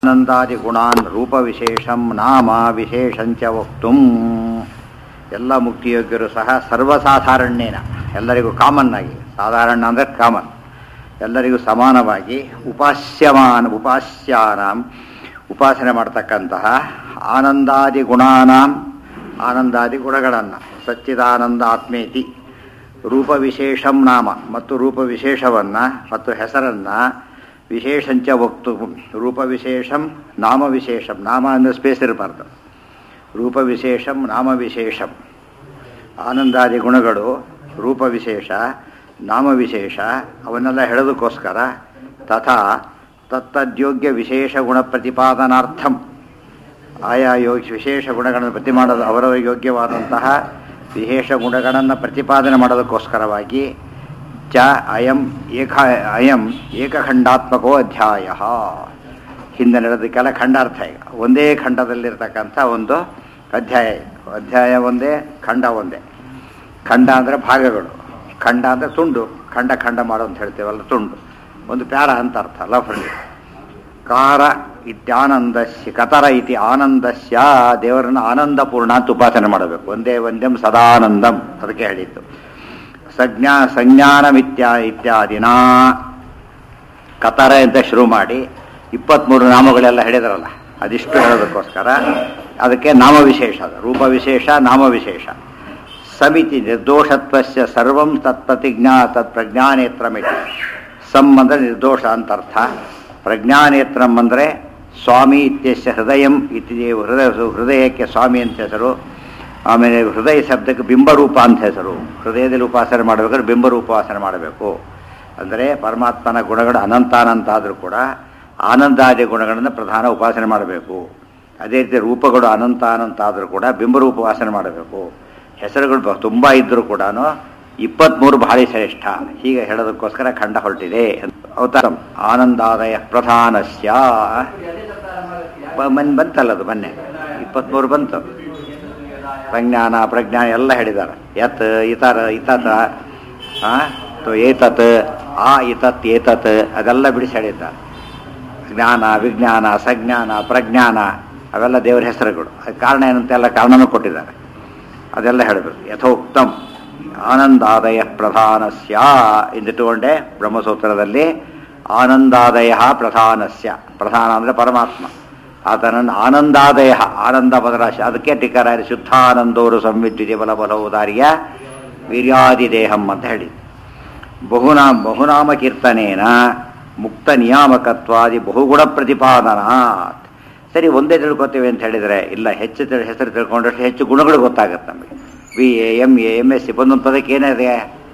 ಆನಂದಾದಿ ಗುಣಾನ್ ರೂಪವಿಶೇಷಂ ನಾಮ ವಿಶೇಷಂಚ ವಕ್ತುಂ ಎಲ್ಲ ಮುಕ್ತಿಯೋಗ್ಯರು ಸಹ ಸರ್ವಸಾಧಾರಣ್ಯೇನ ಎಲ್ಲರಿಗೂ ಕಾಮನ್ ಆಗಿ ಸಾಧಾರಣ ಅಂದರೆ ಕಾಮನ್ ಎಲ್ಲರಿಗೂ ಸಮಾನವಾಗಿ ಉಪಾಸ್ಯಮಾನ ಉಪಾಸ್ಯಾನಾಂ ಉಪಾಸನೆ ಮಾಡ್ತಕ್ಕಂತಹ ಆನಂದಾದಿ ಗುಣಾನಾಂ ಆನಂದಾದಿ ಗುಣಗಳನ್ನು ಸಚ್ಚಿದಾನಂದ ಆತ್ಮೇತಿ ರೂಪವಿಶೇಷಂ ನಾಮ ಮತ್ತು ರೂಪವಿಶೇಷವನ್ನು ಮತ್ತು ಹೆಸರನ್ನು ವಿಶೇಷಂಚ ವಕ್ತು ರೂಪವಿಶೇಷಂ ನಾಮವಿಶೇಷಂ ನಾಮ ಅಂದರೆ ಸ್ಪೇಸ್ ಇರಬಾರ್ದು ರೂಪವಿಶೇಷಂ ನಾಮವಿಶೇಷಂ ಆನಂದಾದಿ ಗುಣಗಳು ರೂಪವಿಶೇಷ ನಾಮವಿಶೇಷ ಅವನ್ನೆಲ್ಲ ಹೇಳೋದಕ್ಕೋಸ್ಕರ ತಥಾ ತತ್ತದ್ಯೋಗ್ಯ ವಿಶೇಷ ಗುಣ ಪ್ರತಿಪಾದನಾರ್ಥಂ ಆಯಾ ಯೋಗ ವಿಶೇಷ ಗುಣಗಳನ್ನು ಪ್ರತಿ ಮಾಡೋದು ಅವರವರ ಯೋಗ್ಯವಾದಂತಹ ವಿಶೇಷ ಗುಣಗಳನ್ನು ಪ್ರತಿಪಾದನೆ ಮಾಡೋದಕ್ಕೋಸ್ಕರವಾಗಿ ಚ ಅಯಂ ಏಕ ಅಯಂ ಏಕಖಂಡಾತ್ಮಕೋ ಅಧ್ಯಾಯ ಹಿಂದೆ ನಡೆದಕ್ಕೆಲ್ಲ ಖಂಡಾರ್ಥ ಈಗ ಒಂದೇ ಖಂಡದಲ್ಲಿರ್ತಕ್ಕಂಥ ಒಂದು ಅಧ್ಯಾಯ ಅಧ್ಯಾಯ ಒಂದೇ ಖಂಡ ಒಂದೇ ಖಂಡ ಅಂದರೆ ಭಾಗಗಳು ಖಂಡ ಅಂದರೆ ತುಂಡು ಖಂಡ ಖಂಡ ಮಾಡು ಅಂತ ಹೇಳ್ತೇವಲ್ಲ ತುಂಡು ಒಂದು ಪ್ಯಾರ ಅಂತ ಅರ್ಥ ಲಫ್ರಿ ಕಾರ ಇತ್ಯಾನಂದಸ್ಯ ಕತರ ಇತಿ ಆನಂದಸ್ಯ ದೇವರನ್ನು ಆನಂದಪೂರ್ಣ ಅಂತ ಉಪಾಸನೆ ಮಾಡಬೇಕು ಒಂದೇ ಒಂದೆಂ ಸದಾನಂದಂ ಅದಕ್ಕೆ ಹೇಳಿದ್ದು ಸಜ್ಞಾ ಸಂಜ್ಞಾನಮಿತ್ಯ ಇತ್ಯಾದಿನ ಕತರ ಅಂತ ಶುರು ಮಾಡಿ ಇಪ್ಪತ್ತ್ಮೂರು ನಾಮಗಳೆಲ್ಲ ಹೇಳಿದ್ರಲ್ಲ ಅದಿಷ್ಟು ಹೇಳೋದಕ್ಕೋಸ್ಕರ ಅದಕ್ಕೆ ನಾಮವಿಶೇಷ ಅದು ರೂಪವಿಶೇಷ ನಾಮವಿಶೇಷ ಸಮಿತಿ ನಿರ್ದೋಷತ್ವಸ್ಯ ಸರ್ವಂ ತತ್ಪ್ರತಿಜ್ಞಾ ತತ್ ಪ್ರಜ್ಞಾನೇತ್ರಮಿತಿ ಸಮ್ ಅಂದರೆ ನಿರ್ದೋಷ ಅಂತ ಅರ್ಥ ಪ್ರಜ್ಞಾನೇತ್ರಂ ಅಂದರೆ ಸ್ವಾಮಿ ಇತ್ಯಸ್ಯ ಹೃದಯಂ ಇತಿ ಹೃದಯ ಹೃದಯಕ್ಕೆ ಸ್ವಾಮಿ ಅಂತ ಹೆಸರು ಆಮೇಲೆ ಹೃದಯ ಶಬ್ದಕ್ಕೆ ಬಿಂಬರೂಪ ಅಂತ ಹೆಸರು ಹೃದಯದಲ್ಲಿ ಉಪಾಸನೆ ಮಾಡಬೇಕಾದ್ರೆ ಬಿಂಬರೂಪ ಉಪಾಸನೆ ಮಾಡಬೇಕು ಅಂದರೆ ಪರಮಾತ್ಮನ ಗುಣಗಳು ಅನಂತಾನಂತ ಆದರೂ ಕೂಡ ಆನಂದಾದಿ ಗುಣಗಳನ್ನು ಪ್ರಧಾನ ಉಪಾಸನೆ ಮಾಡಬೇಕು ಅದೇ ರೀತಿ ರೂಪಗಳು ಅನಂತ ಅನಂತ ಆದರೂ ಕೂಡ ಬಿಂಬರೂಪ ಉಪಾಸನೆ ಮಾಡಬೇಕು ಹೆಸರುಗಳು ತುಂಬ ಇದ್ದರೂ ಕೂಡ ಇಪ್ಪತ್ತ್ಮೂರು ಬಹಳ ಶ್ರೇಷ್ಠ ಹೀಗೆ ಹೇಳೋದಕ್ಕೋಸ್ಕರ ಖಂಡ ಹೊರಟಿದೆ ಅವತಾರ ಆನಂದಾದಯ ಪ್ರಧಾನಸ್ಯ ಮನ್ ಬಂತಲ್ಲ ಅದು ಮೊನ್ನೆ ಇಪ್ಪತ್ತ್ಮೂರು ಬಂತು ಪ್ರಜ್ಞಾನ ಪ್ರಜ್ಞಾನ ಎಲ್ಲ ಹೇಳಿದ್ದಾರೆ ಯತ್ ಇತರ ಇತತ ಏತತ್ ಆ ಇತತ್ ಏತತ್ ಅದೆಲ್ಲ ಬಿಡಿಸಿ ಹೇಳಿದ್ದಾರೆ ಜ್ಞಾನ ವಿಜ್ಞಾನ ಸಜ್ಞಾನ ಪ್ರಜ್ಞಾನ ಅವೆಲ್ಲ ದೇವರ ಹೆಸರುಗಳು ಅದು ಕಾರಣ ಏನಂತ ಎಲ್ಲ ಕಾರಣನೂ ಕೊಟ್ಟಿದ್ದಾರೆ ಅದೆಲ್ಲ ಹೇಳಬೇಕು ಯಥೋಕ್ತಂ ಆನಂದಾದಯ ಪ್ರಧಾನಸ್ಯ ಎಂದಿಟ್ಟುಕೊಂಡೆ ಬ್ರಹ್ಮಸೂತ್ರದಲ್ಲಿ ಆನಂದಾದಯ ಪ್ರಧಾನಸ್ಯ ಪ್ರಧಾನ ಅಂದರೆ ಪರಮಾತ್ಮ ಆತನನ್ನು ಆನಂದಾದಯ ಆನಂದ ಬದಲಾಶ ಅದಕ್ಕೆ ಟಿಕರಾರಿ ಶುದ್ಧಾನಂದೋರು ಸಂವಿದ್ಯುತಿ ಬಲ ಬಲವುದಾರಿಯ ವೀರ್ಯಾದಿ ದೇಹಂ ಅಂತ ಹೇಳಿ ಬಹುನಾ ಬಹುನಾಮ ಕೀರ್ತನೇನ ಮುಕ್ತ ನಿಯಾಮಕತ್ವಾದಿ ಬಹುಗುಣ ಪ್ರತಿಪಾದನಾತ್ ಸರಿ ಒಂದೇ ತಿಳ್ಕೊತೀವಿ ಅಂತ ಹೇಳಿದರೆ ಇಲ್ಲ ಹೆಚ್ಚು ತಿಳ್ ಹೆಸರು ತಿಳ್ಕೊಂಡಷ್ಟು ಹೆಚ್ಚು ಗುಣಗಳು ಗೊತ್ತಾಗುತ್ತೆ ನಮಗೆ B A M A M S C ಒಂದೊಂದು ಪದಕ್ಕೆ ಏನಿದೆ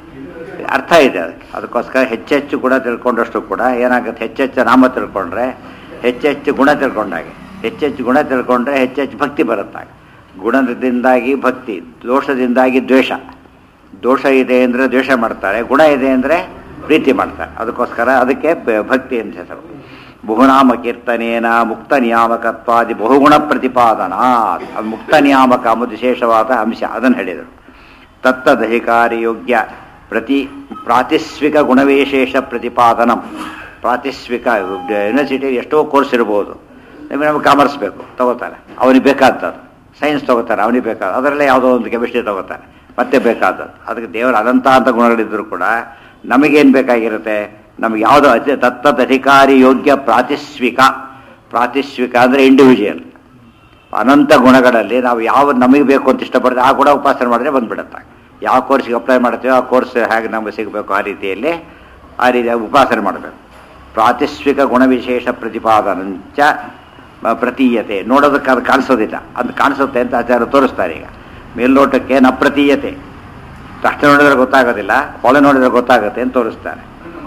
ಅರ್ಥ ಇದೆ ಅದಕ್ಕೆ ಅದಕ್ಕೋಸ್ಕರ ಹೆಚ್ಚೆಚ್ಚು ಗುಣ ತಿಳ್ಕೊಂಡಷ್ಟು ಕೂಡ ಏನಾಗುತ್ತೆ ಹೆಚ್ಚೆಚ್ಚು ನಾಮ ತಿಳ್ಕೊಂಡ್ರೆ ಹೆಚ್ಚೆಚ್ಚು ಗುಣ ತಿಳ್ಕೊಂಡಾಗೆ ಹೆಚ್ಚೆಚ್ಚು ಗುಣ ತಿಳ್ಕೊಂಡ್ರೆ ಹೆಚ್ಚೆಚ್ಚು ಭಕ್ತಿ ಬರುತ್ತಾಗ ಗುಣದಿಂದಾಗಿ ಭಕ್ತಿ ದೋಷದಿಂದಾಗಿ ದ್ವೇಷ ದೋಷ ಇದೆ ಅಂದರೆ ದ್ವೇಷ ಮಾಡ್ತಾರೆ ಗುಣ ಇದೆ ಅಂದರೆ ಪ್ರೀತಿ ಮಾಡ್ತಾರೆ ಅದಕ್ಕೋಸ್ಕರ ಅದಕ್ಕೆ ಭಕ್ತಿ ಅಂತ ಹೆಸರು ಬಹುನಾಮ ಕೀರ್ತನೇನ ಮುಕ್ತ ನಿಯಾಮಕತ್ವಾದಿ ಬಹುಗುಣ ಪ್ರತಿಪಾದನಾ ಅದು ಮುಕ್ತ ನಿಯಾಮಕ ಎಂಬುದು ವಿಶೇಷವಾದ ಅಂಶ ಅದನ್ನು ಹೇಳಿದರು ತತ್ತದಧಿಕಾರಿ ಯೋಗ್ಯ ಪ್ರತಿ ಪ್ರಾತಿಸ್ವಿಕ ಗುಣವಿಶೇಷ ಪ್ರತಿಪಾದನಂ ಪ್ರಾತಿಸ್ವಿಕ ಯೂನಿವರ್ಸಿಟಿ ಎಷ್ಟೋ ಕೋರ್ಸ್ ಇರ್ಬೋದು ನಿಮಗೆ ನಮಗೆ ಕಾಮರ್ಸ್ ಬೇಕು ತಗೋತಾರೆ ಅವನಿಗೆ ಬೇಕಾದದ್ದು ಸೈನ್ಸ್ ತಗೋತಾರೆ ಅವನಿಗೆ ಬೇಕಾದ ಅದರಲ್ಲೇ ಯಾವುದೋ ಒಂದು ಕೆಮಿಸ್ಟ್ರಿ ತಗೋತಾರೆ ಮತ್ತೆ ಬೇಕಾದದ್ದು ಅದಕ್ಕೆ ದೇವರ ಅನಂತ ಅಂತ ಗುಣಗಳಿದ್ದರೂ ಕೂಡ ನಮಗೇನು ಬೇಕಾಗಿರುತ್ತೆ ನಮಗೆ ಯಾವುದೋ ಅತಿ ತತ್ತದ ಅಧಿಕಾರಿ ಯೋಗ್ಯ ಪ್ರಾತಿಸ್ವಿಕ ಪ್ರಾತಿಸ್ವಿಕ ಅಂದರೆ ಇಂಡಿವಿಜುವಲ್ ಅನಂತ ಗುಣಗಳಲ್ಲಿ ನಾವು ಯಾವ ನಮಗೆ ಬೇಕು ಅಂತ ಇಷ್ಟಪಡ್ತೀವಿ ಆ ಗುಣ ಉಪಾಸನೆ ಮಾಡಿದ್ರೆ ಬಂದ್ಬಿಡುತ್ತೆ ಯಾವ ಕೋರ್ಸಿಗೆ ಅಪ್ಲೈ ಮಾಡ್ತೀವೋ ಆ ಕೋರ್ಸ್ ಹೇಗೆ ನಮಗೆ ಸಿಗಬೇಕು ಆ ರೀತಿಯಲ್ಲಿ ಆ ರೀತಿಯಾಗಿ ಉಪಾಸನೆ ಮಾಡಬೇಕು ಪ್ರಾತಿಸ್ವಿಕ ಗುಣವಿಶೇಷ ಪ್ರತಿಪಾದನಂಚ ಪ್ರತೀಯತೆ ನೋಡೋದಕ್ಕೆ ಅದು ಕಾಣಿಸೋದಿಲ್ಲ ಅದು ಕಾಣಿಸುತ್ತೆ ಅಂತ ಆಚಾರ್ಯ ತೋರಿಸ್ತಾರೆ ಈಗ ಮೇಲ್ನೋಟಕ್ಕೆ ನ ಪ್ರತೀಯತೆ ತಕ್ಷಣ ನೋಡಿದ್ರೆ ಗೊತ್ತಾಗೋದಿಲ್ಲ ಒಳ ನೋಡಿದ್ರೆ ಗೊತ್ತಾಗುತ್ತೆ ಅಂತ ತೋರಿಸ್ತಾರೆ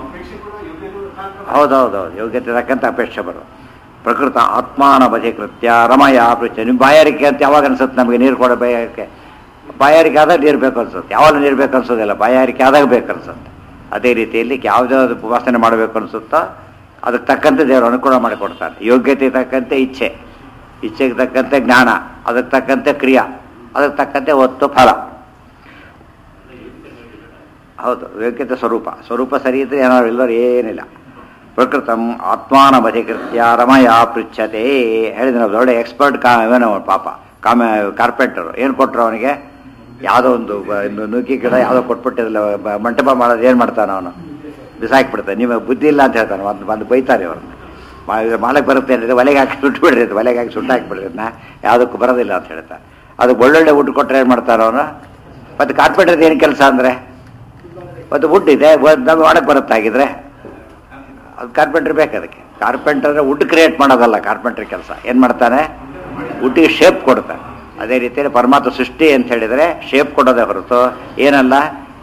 ಹೌದೌದೌದು ಯೋಗ್ಯತೆ ತಕ್ಕಂಥ ಅಪೇಕ್ಷೆ ಬರೋದು ಪ್ರಕೃತ ಆತ್ಮಾನ ಬಧಿಕೃತ್ಯ ರಮಯ ಪೃಚ್ಛ ನಿಮ್ಮ ಬಾಯಾರಿಕೆ ಅಂತ ಯಾವಾಗ ಅನ್ಸುತ್ತೆ ನಮಗೆ ನೀರು ಕೊಡೋ ಬಾಯಾರಿಕೆ ಬಾಯಾರಿಕೆ ಆದಾಗ ನೀರು ಬೇಕು ಅನ್ಸುತ್ತೆ ಯಾವಾಗ ನೀರು ಬೇಕು ಅನ್ಸೋದಿಲ್ಲ ಬಾಯಾರಿಕೆ ಆದಾಗ ಬೇಕು ಅನ್ಸುತ್ತೆ ಅದೇ ರೀತಿಯಲ್ಲಿ ಯಾವುದಾದ್ರು ಉಪಾಸನೆ ಮಾಡಬೇಕು ಅನಿಸುತ್ತೋ ಅದಕ್ಕೆ ತಕ್ಕಂತೆ ದೇವರು ಅನುಕೂಲ ಮಾಡಿಕೊಡ್ತಾರೆ ಯೋಗ್ಯತೆ ತಕ್ಕಂತೆ ಇಚ್ಛೆ ಇಚ್ಛೆಗೆ ತಕ್ಕಂತೆ ಜ್ಞಾನ ಅದಕ್ಕೆ ತಕ್ಕಂತೆ ಕ್ರಿಯಾ ಅದಕ್ಕೆ ತಕ್ಕಂತೆ ಒತ್ತು ಫಲ ಹೌದು ಯೋಗ್ಯತೆ ಸ್ವರೂಪ ಸ್ವರೂಪ ಸರಿ ಇದ್ರೆ ಏನಾದ್ರು ಇಲ್ಲವ್ರು ಏನಿಲ್ಲ ಪ್ರಕೃತಂ ಆತ್ಮಾನಮಧಿಕೃತ್ಯ ರಮಯ ಪೃಚ್ಛತೆ ಹೇಳಿದ ದೊಡ್ಡ ಎಕ್ಸ್ಪರ್ಟ್ ಕಾ ಇವನು ಪಾಪ ಕಾಮ ಕಾರ್ಪೆಂಟರು ಏನು ಕೊಟ್ಟರು ಅವನಿಗೆ ಯಾವುದೋ ಒಂದು ಬ- ಒಂದು ನುಗ್ಗಿ ಗಿಡ ಯಾವುದೋ ಕೊಟ್ಬಿಟ್ಟಿರಲಿಲ್ಲ ಬ- ಮಂಟಪ ಮಾಡೋದು ಏನು ಮಾಡ್ತಾನೆ ಅವನು ಬಿಸಾಕ್ಬಿಡ್ತಾನೆ ನಿಮಗೆ ಬುದ್ಧಿ ಇಲ್ಲ ಅಂತ ಹೇಳ್ತಾನೆ ಒಂದು ಬಂದು ಬೈತಾರೆ ಅವ್ರನ್ನ ಮಾಡಕ್ಕೆ ಬರುತ್ತೆ ಅಂದರೆ ಒಲೆಗೆ ಹಾಕಿ ಸುಟ್ಟು ಬಿಡ್ರಿ ಅದು ಒಲೆಗೆ ಹಾಕಿ ಸುಟ್ಟು ಹಾಕಿಬಿಡ್ರಿ ಅದನ್ನ ಯಾವುದಕ್ಕೂ ಬರೋದಿಲ್ಲ ಅಂತ ಹೇಳ್ತಾರೆ ಅದು ಒಳ್ಳೊಳ್ಳೆ ಊಟ ಕೊಟ್ಟರೆ ಏನು ಮಾಡ್ತಾರೆ ಅವನು ಮತ್ತು ಕಾರ್ಪೆಂಟ್ರದ್ದು ಏನು ಕೆಲಸ ಅಂದರೆ ಮತ್ತು ವುಡ್ ಇದೆ ವ- ನಮ್ಗೆ ಮಾಡಕ್ಕೆ ಬರುತ್ತೆ ಹಾಗಿದ್ರೆ ಅದು ಕಾರ್ಪೆಂಟ್ರ್ ಬೇಕು ಅದಕ್ಕೆ ಕಾರ್ಪೆಂಟರ್ ವುಡ್ ಕ್ರಿಯೇಟ್ ಮಾಡೋದಲ್ಲ ಕಾರ್ಪೆಂಟ್ರ್ ಕೆಲಸ ಏನು ಮಾಡ್ತಾನೆ ವುಡ್ಡಿಗೆ ಶೇಪ್ ಕೊಡ್ತಾನೆ ಅದೇ ರೀತಿಯಲ್ಲಿ ಪರಮಾತ್ಮ ಸೃಷ್ಟಿ ಅಂತ ಹೇಳಿದರೆ ಶೇಪ್ ಕೊಡೋದೇ ಹೊರತು ಏನಲ್ಲ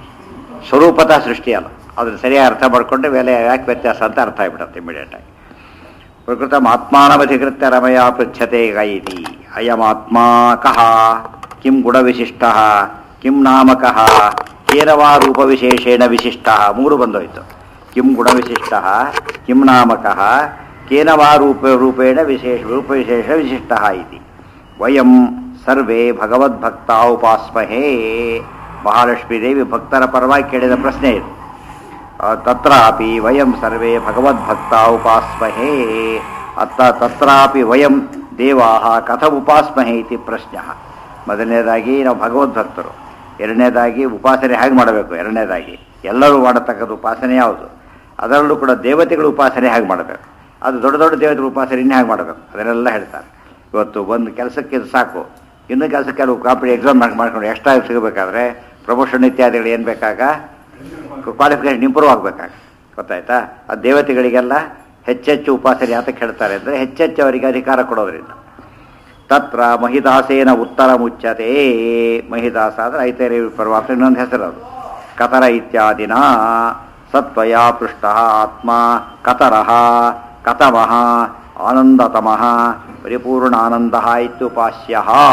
ಸ್ವರೂಪದ ಸೃಷ್ಟಿ ಅಲ್ಲ ಅದನ್ನು ಸರಿಯಾಗಿ ಅರ್ಥ ಮಾಡಿಕೊಂಡ್ರೆ ಬೆಲೆ ಯಾಕೆ ವ್ಯತ್ಯಾಸ ಅಂತ ಅರ್ಥ ಆಗಿಬಿಡುತ್ತೆ ಇಮಿಡಿಯೇಟಾಗಿ ಪ್ರಕೃತಂ ಆತ್ಮಾನಮಧಿಕೃತ್ಯ ರಮಯ ಪೃಚ್ಛತೆ ಗೈತಿ ಅಯಮಾತ್ಮಾ ಕಹ ಕಿಂ ಗುಣವಿಶಿಷ್ಟ ಕಿಂ ನಾಮಕಃ ಕೇನವಾ ರೂಪವಿಶೇಷೇಣ ವಿಶಿಷ್ಟ ಮೂರು ಬಂದೋಯ್ತು ಕಿಂ ಗುಣವಿಶಿಷ್ಟ ಕಿಂ ನಾಮಕಃ ಕೇನವಾ ರೂಪ ರೂಪೇಣ ವಿಶೇಷ ರೂಪವಿಶೇಷ ವಿಶಿಷ್ಟ ಇತಿ ವಯಂ ಸರ್ವೇ ಭಗವದ್ಭಕ್ತ ಉಪಾಸ್ಮಹೇ ಮಹಾಲಕ್ಷ್ಮೀ ದೇವಿ ಭಕ್ತರ ಪರವಾಗಿ ಕೇಳಿದ ಪ್ರಶ್ನೆ ಇದು ಆ, ತತ್ರಾಪಿ ವಯಂ ಸರ್ವೇ ಭಗವದ್ಭಕ್ತ ಉಪಾಸ್ಮಹೇ ಅತ್ತ ತತ್ರಾಪಿ ವಯಂ ದೇವಾಹ ಕಥಂ ಉಪಾಸ್ಮಹೇ ಇತಿ ಪ್ರಶ್ನೆ ಮೊದಲನೇದಾಗಿ ನಾವು ಭಗವದ್ಭಕ್ತರು ಎರಡನೇದಾಗಿ ಉಪಾಸನೆ ಹೇಗೆ ಮಾಡಬೇಕು ಎರಡನೇದಾಗಿ ಎಲ್ಲರೂ ಮಾಡತಕ್ಕದ್ದು ಉಪಾಸನೆ ಯಾವುದು ಅದರಲ್ಲೂ ಕೂಡ ದೇವತೆಗಳ ಉಪಾಸನೆ ಹೇಗೆ ಮಾಡಬೇಕು ಅದು ದೊಡ್ಡ ದೊಡ್ಡ ದೇವತೆಗಳ ಉಪಾಸನೆ ಇನ್ನು ಹೇಗೆ ಮಾಡಬೇಕು ಅದನ್ನೆಲ್ಲ ಹೇಳ್ತಾರೆ ಇವತ್ತು ಒಂದು ಕೆಲಸಕ್ಕೆ ಇದು ಸಾಕು ಇನ್ನೂ ಕೆಲಸಕ್ಕೆ ಕೆಲವು ಕಾಂಪಿಟಿ ಎಕ್ಸಾಮ್ ಮಾಡ್ಕೊಂಡು ಎಕ್ಸ್ಟ್ರಾ ಸಿಗಬೇಕಾದ್ರೆ ಪ್ರಮೋಷನ್ ಇತ್ಯಾದಿಗಳು ಏನು ಬೇಕಾಗ ಕ್ವಾಲಿಫಿಕೇಶನ್ ಇಂಪ್ರೂವ್ ಆಗಬೇಕಾಗ ಗೊತ್ತಾಯ್ತಾ ಆ ದೇವತೆಗಳಿಗೆಲ್ಲ ಹೆಚ್ಚೆಚ್ಚು ಉಪಾಸನೆ ಯಾತಕ್ಕೆ ಹೇಳ್ತಾರೆ ಅಂದರೆ ಹೆಚ್ಚೆಚ್ಚು ಅವರಿಗೆ ಅಧಿಕಾರ ಕೊಡೋದ್ರಿಂದ ತತ್ರ ಮಹಿದಾಸೇನ ಉತ್ತರ ಮುಚ್ಚತೆ ಮಹಿದಾಸ ಅಂದರೆ ಐತೇರಿ ಪರಮಾತ್ಮ ಇನ್ನೊಂದು ಹೆಸರು ಅದು ಕತರ ಇತ್ಯಾದಿನ ಸತ್ವಯ ಪೃಷ್ಟ ಆತ್ಮ ಕತರಃ ಕತಮಃ ಆನಂದತಮಃ ಪರಿಪೂರ್ಣ ಆನಂದ ಇತ್ಯುಪಾಸ್ಯ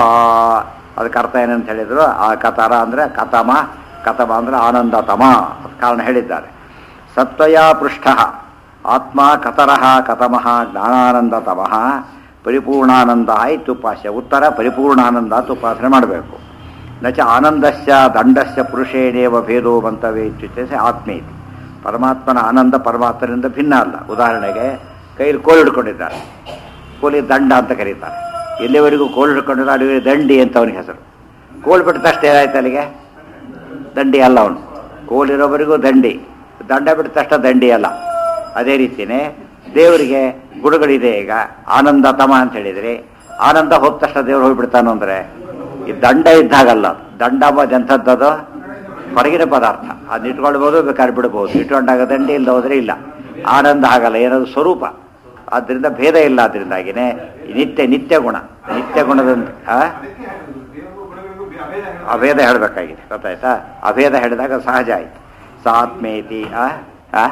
ಅದಕ್ಕೆ ಅರ್ಥ ಏನಂತ ಹೇಳಿದ್ರು ಆ ಕತರ ಅಂದರೆ ಕತಮ ಕತಮ ಅಂದರೆ ಆನಂದತಮ ಅದ್ ಕಾರಣ ಹೇಳಿದ್ದಾರೆ ಸತ್ವಯ ಪೃಷ್ಟ ಆತ್ಮ ಕತರಃ ಕತಮಃ ಜ್ಞಾನಾನಂದತಮಃ ಪರಿಪೂರ್ಣಾನಂದ ಇತ್ಯುಪಾಸ್ಯ ಉತ್ತರ ಪರಿಪೂರ್ಣಾನಂದ ಅಂತ ಉಪಾಸನೆ ಮಾಡಬೇಕು ನಚ ಆನಂದಸ್ಯ ದಂಡಸ್ಯ ಪುರುಷೇಣೇವ ಭೇದೋ ಮಂತವೇ ಇತ್ಯುಚ್ಯತೆ ಆತ್ಮೇತಿ ಪರಮಾತ್ಮನ ಆನಂದ ಪರಮಾತ್ಮನಿಂದ ಭಿನ್ನ ಅಲ್ಲ ಉದಾಹರಣೆಗೆ ಕೈಯಲ್ಲಿ ಕೋಲು ಹಿಡ್ಕೊಂಡಿದ್ದಾರೆ ಕೋಲಿ ದಂಡ ಅಂತ ಕರೀತಾರೆ ಎಲ್ಲಿವರೆಗೂ ಕೋಲು ಹಿಡ್ಕೊಂಡಿದ್ದಾರೆ ಅಲ್ಲಿಗೆ ದಂಡಿ ಅಂತ ಅವನಿಗೆ ಹೆಸರು ಕೋಲು ಬಿಟ್ಟ ತಕ್ಷಣ ಏನಾಯ್ತು ಅಲ್ಲಿಗೆ ದಂಡಿ ಅಲ್ಲ ಅವನು ಕೋಲಿರೋವರೆಗೂ ದಂಡಿ ದಂಡ ಬಿಟ್ಟ ತಕ್ಷಣ ದಂಡಿ ಅಲ್ಲ ಅದೇ ರೀತಿಯೇ ದೇವರಿಗೆ ಗುಣಗಳಿದೆ ಈಗ ಆನಂದ ತಮ ಅಂತ ಹೇಳಿದ್ರೆ ಆನಂದ ಹೋದ ತಕ್ಷಣ ದೇವ್ರು ಹೋಗ್ಬಿಡ್ತಾನು ಅಂದ್ರೆ ಈ ದಂಡ ಇದ್ದಾಗಲ್ಲ ದಂಡ ಅಂಬೋದು ಎಂಥದ್ದದು ಹೊರಗಿನ ಪದಾರ್ಥ ಅದನ್ನ ಇಟ್ಕೊಳ್ಬೋದು ಬೇಕಾದ್ರೆ ಬಿಡ್ಬೋದು ಇಟ್ಕೊಂಡಾಗ ದಂಡಿ ಇಲ್ಲದ ಹೋದ್ರೆ ಇಲ್ಲ ಆನಂದ ಆಗಲ್ಲ ಏನದು ಸ್ವರೂಪ ಆದ್ದರಿಂದ ಭೇದ ಇಲ್ಲ ಅದರಿಂದಾಗಿನೇ ನಿತ್ಯ ನಿತ್ಯ ಗುಣ ನಿತ್ಯ ಗುಣದಂತ ಆ? ಅಭೇದ ಹೇಳಬೇಕಾಗಿದೆ ಗೊತ್ತಾಯ್ತಾ ಅಭೇದ ಹೇಳಿದಾಗ ಸಹಜ ಆಯ್ತು ಸಾತ್ಮೇತಿ ಆ ಆ?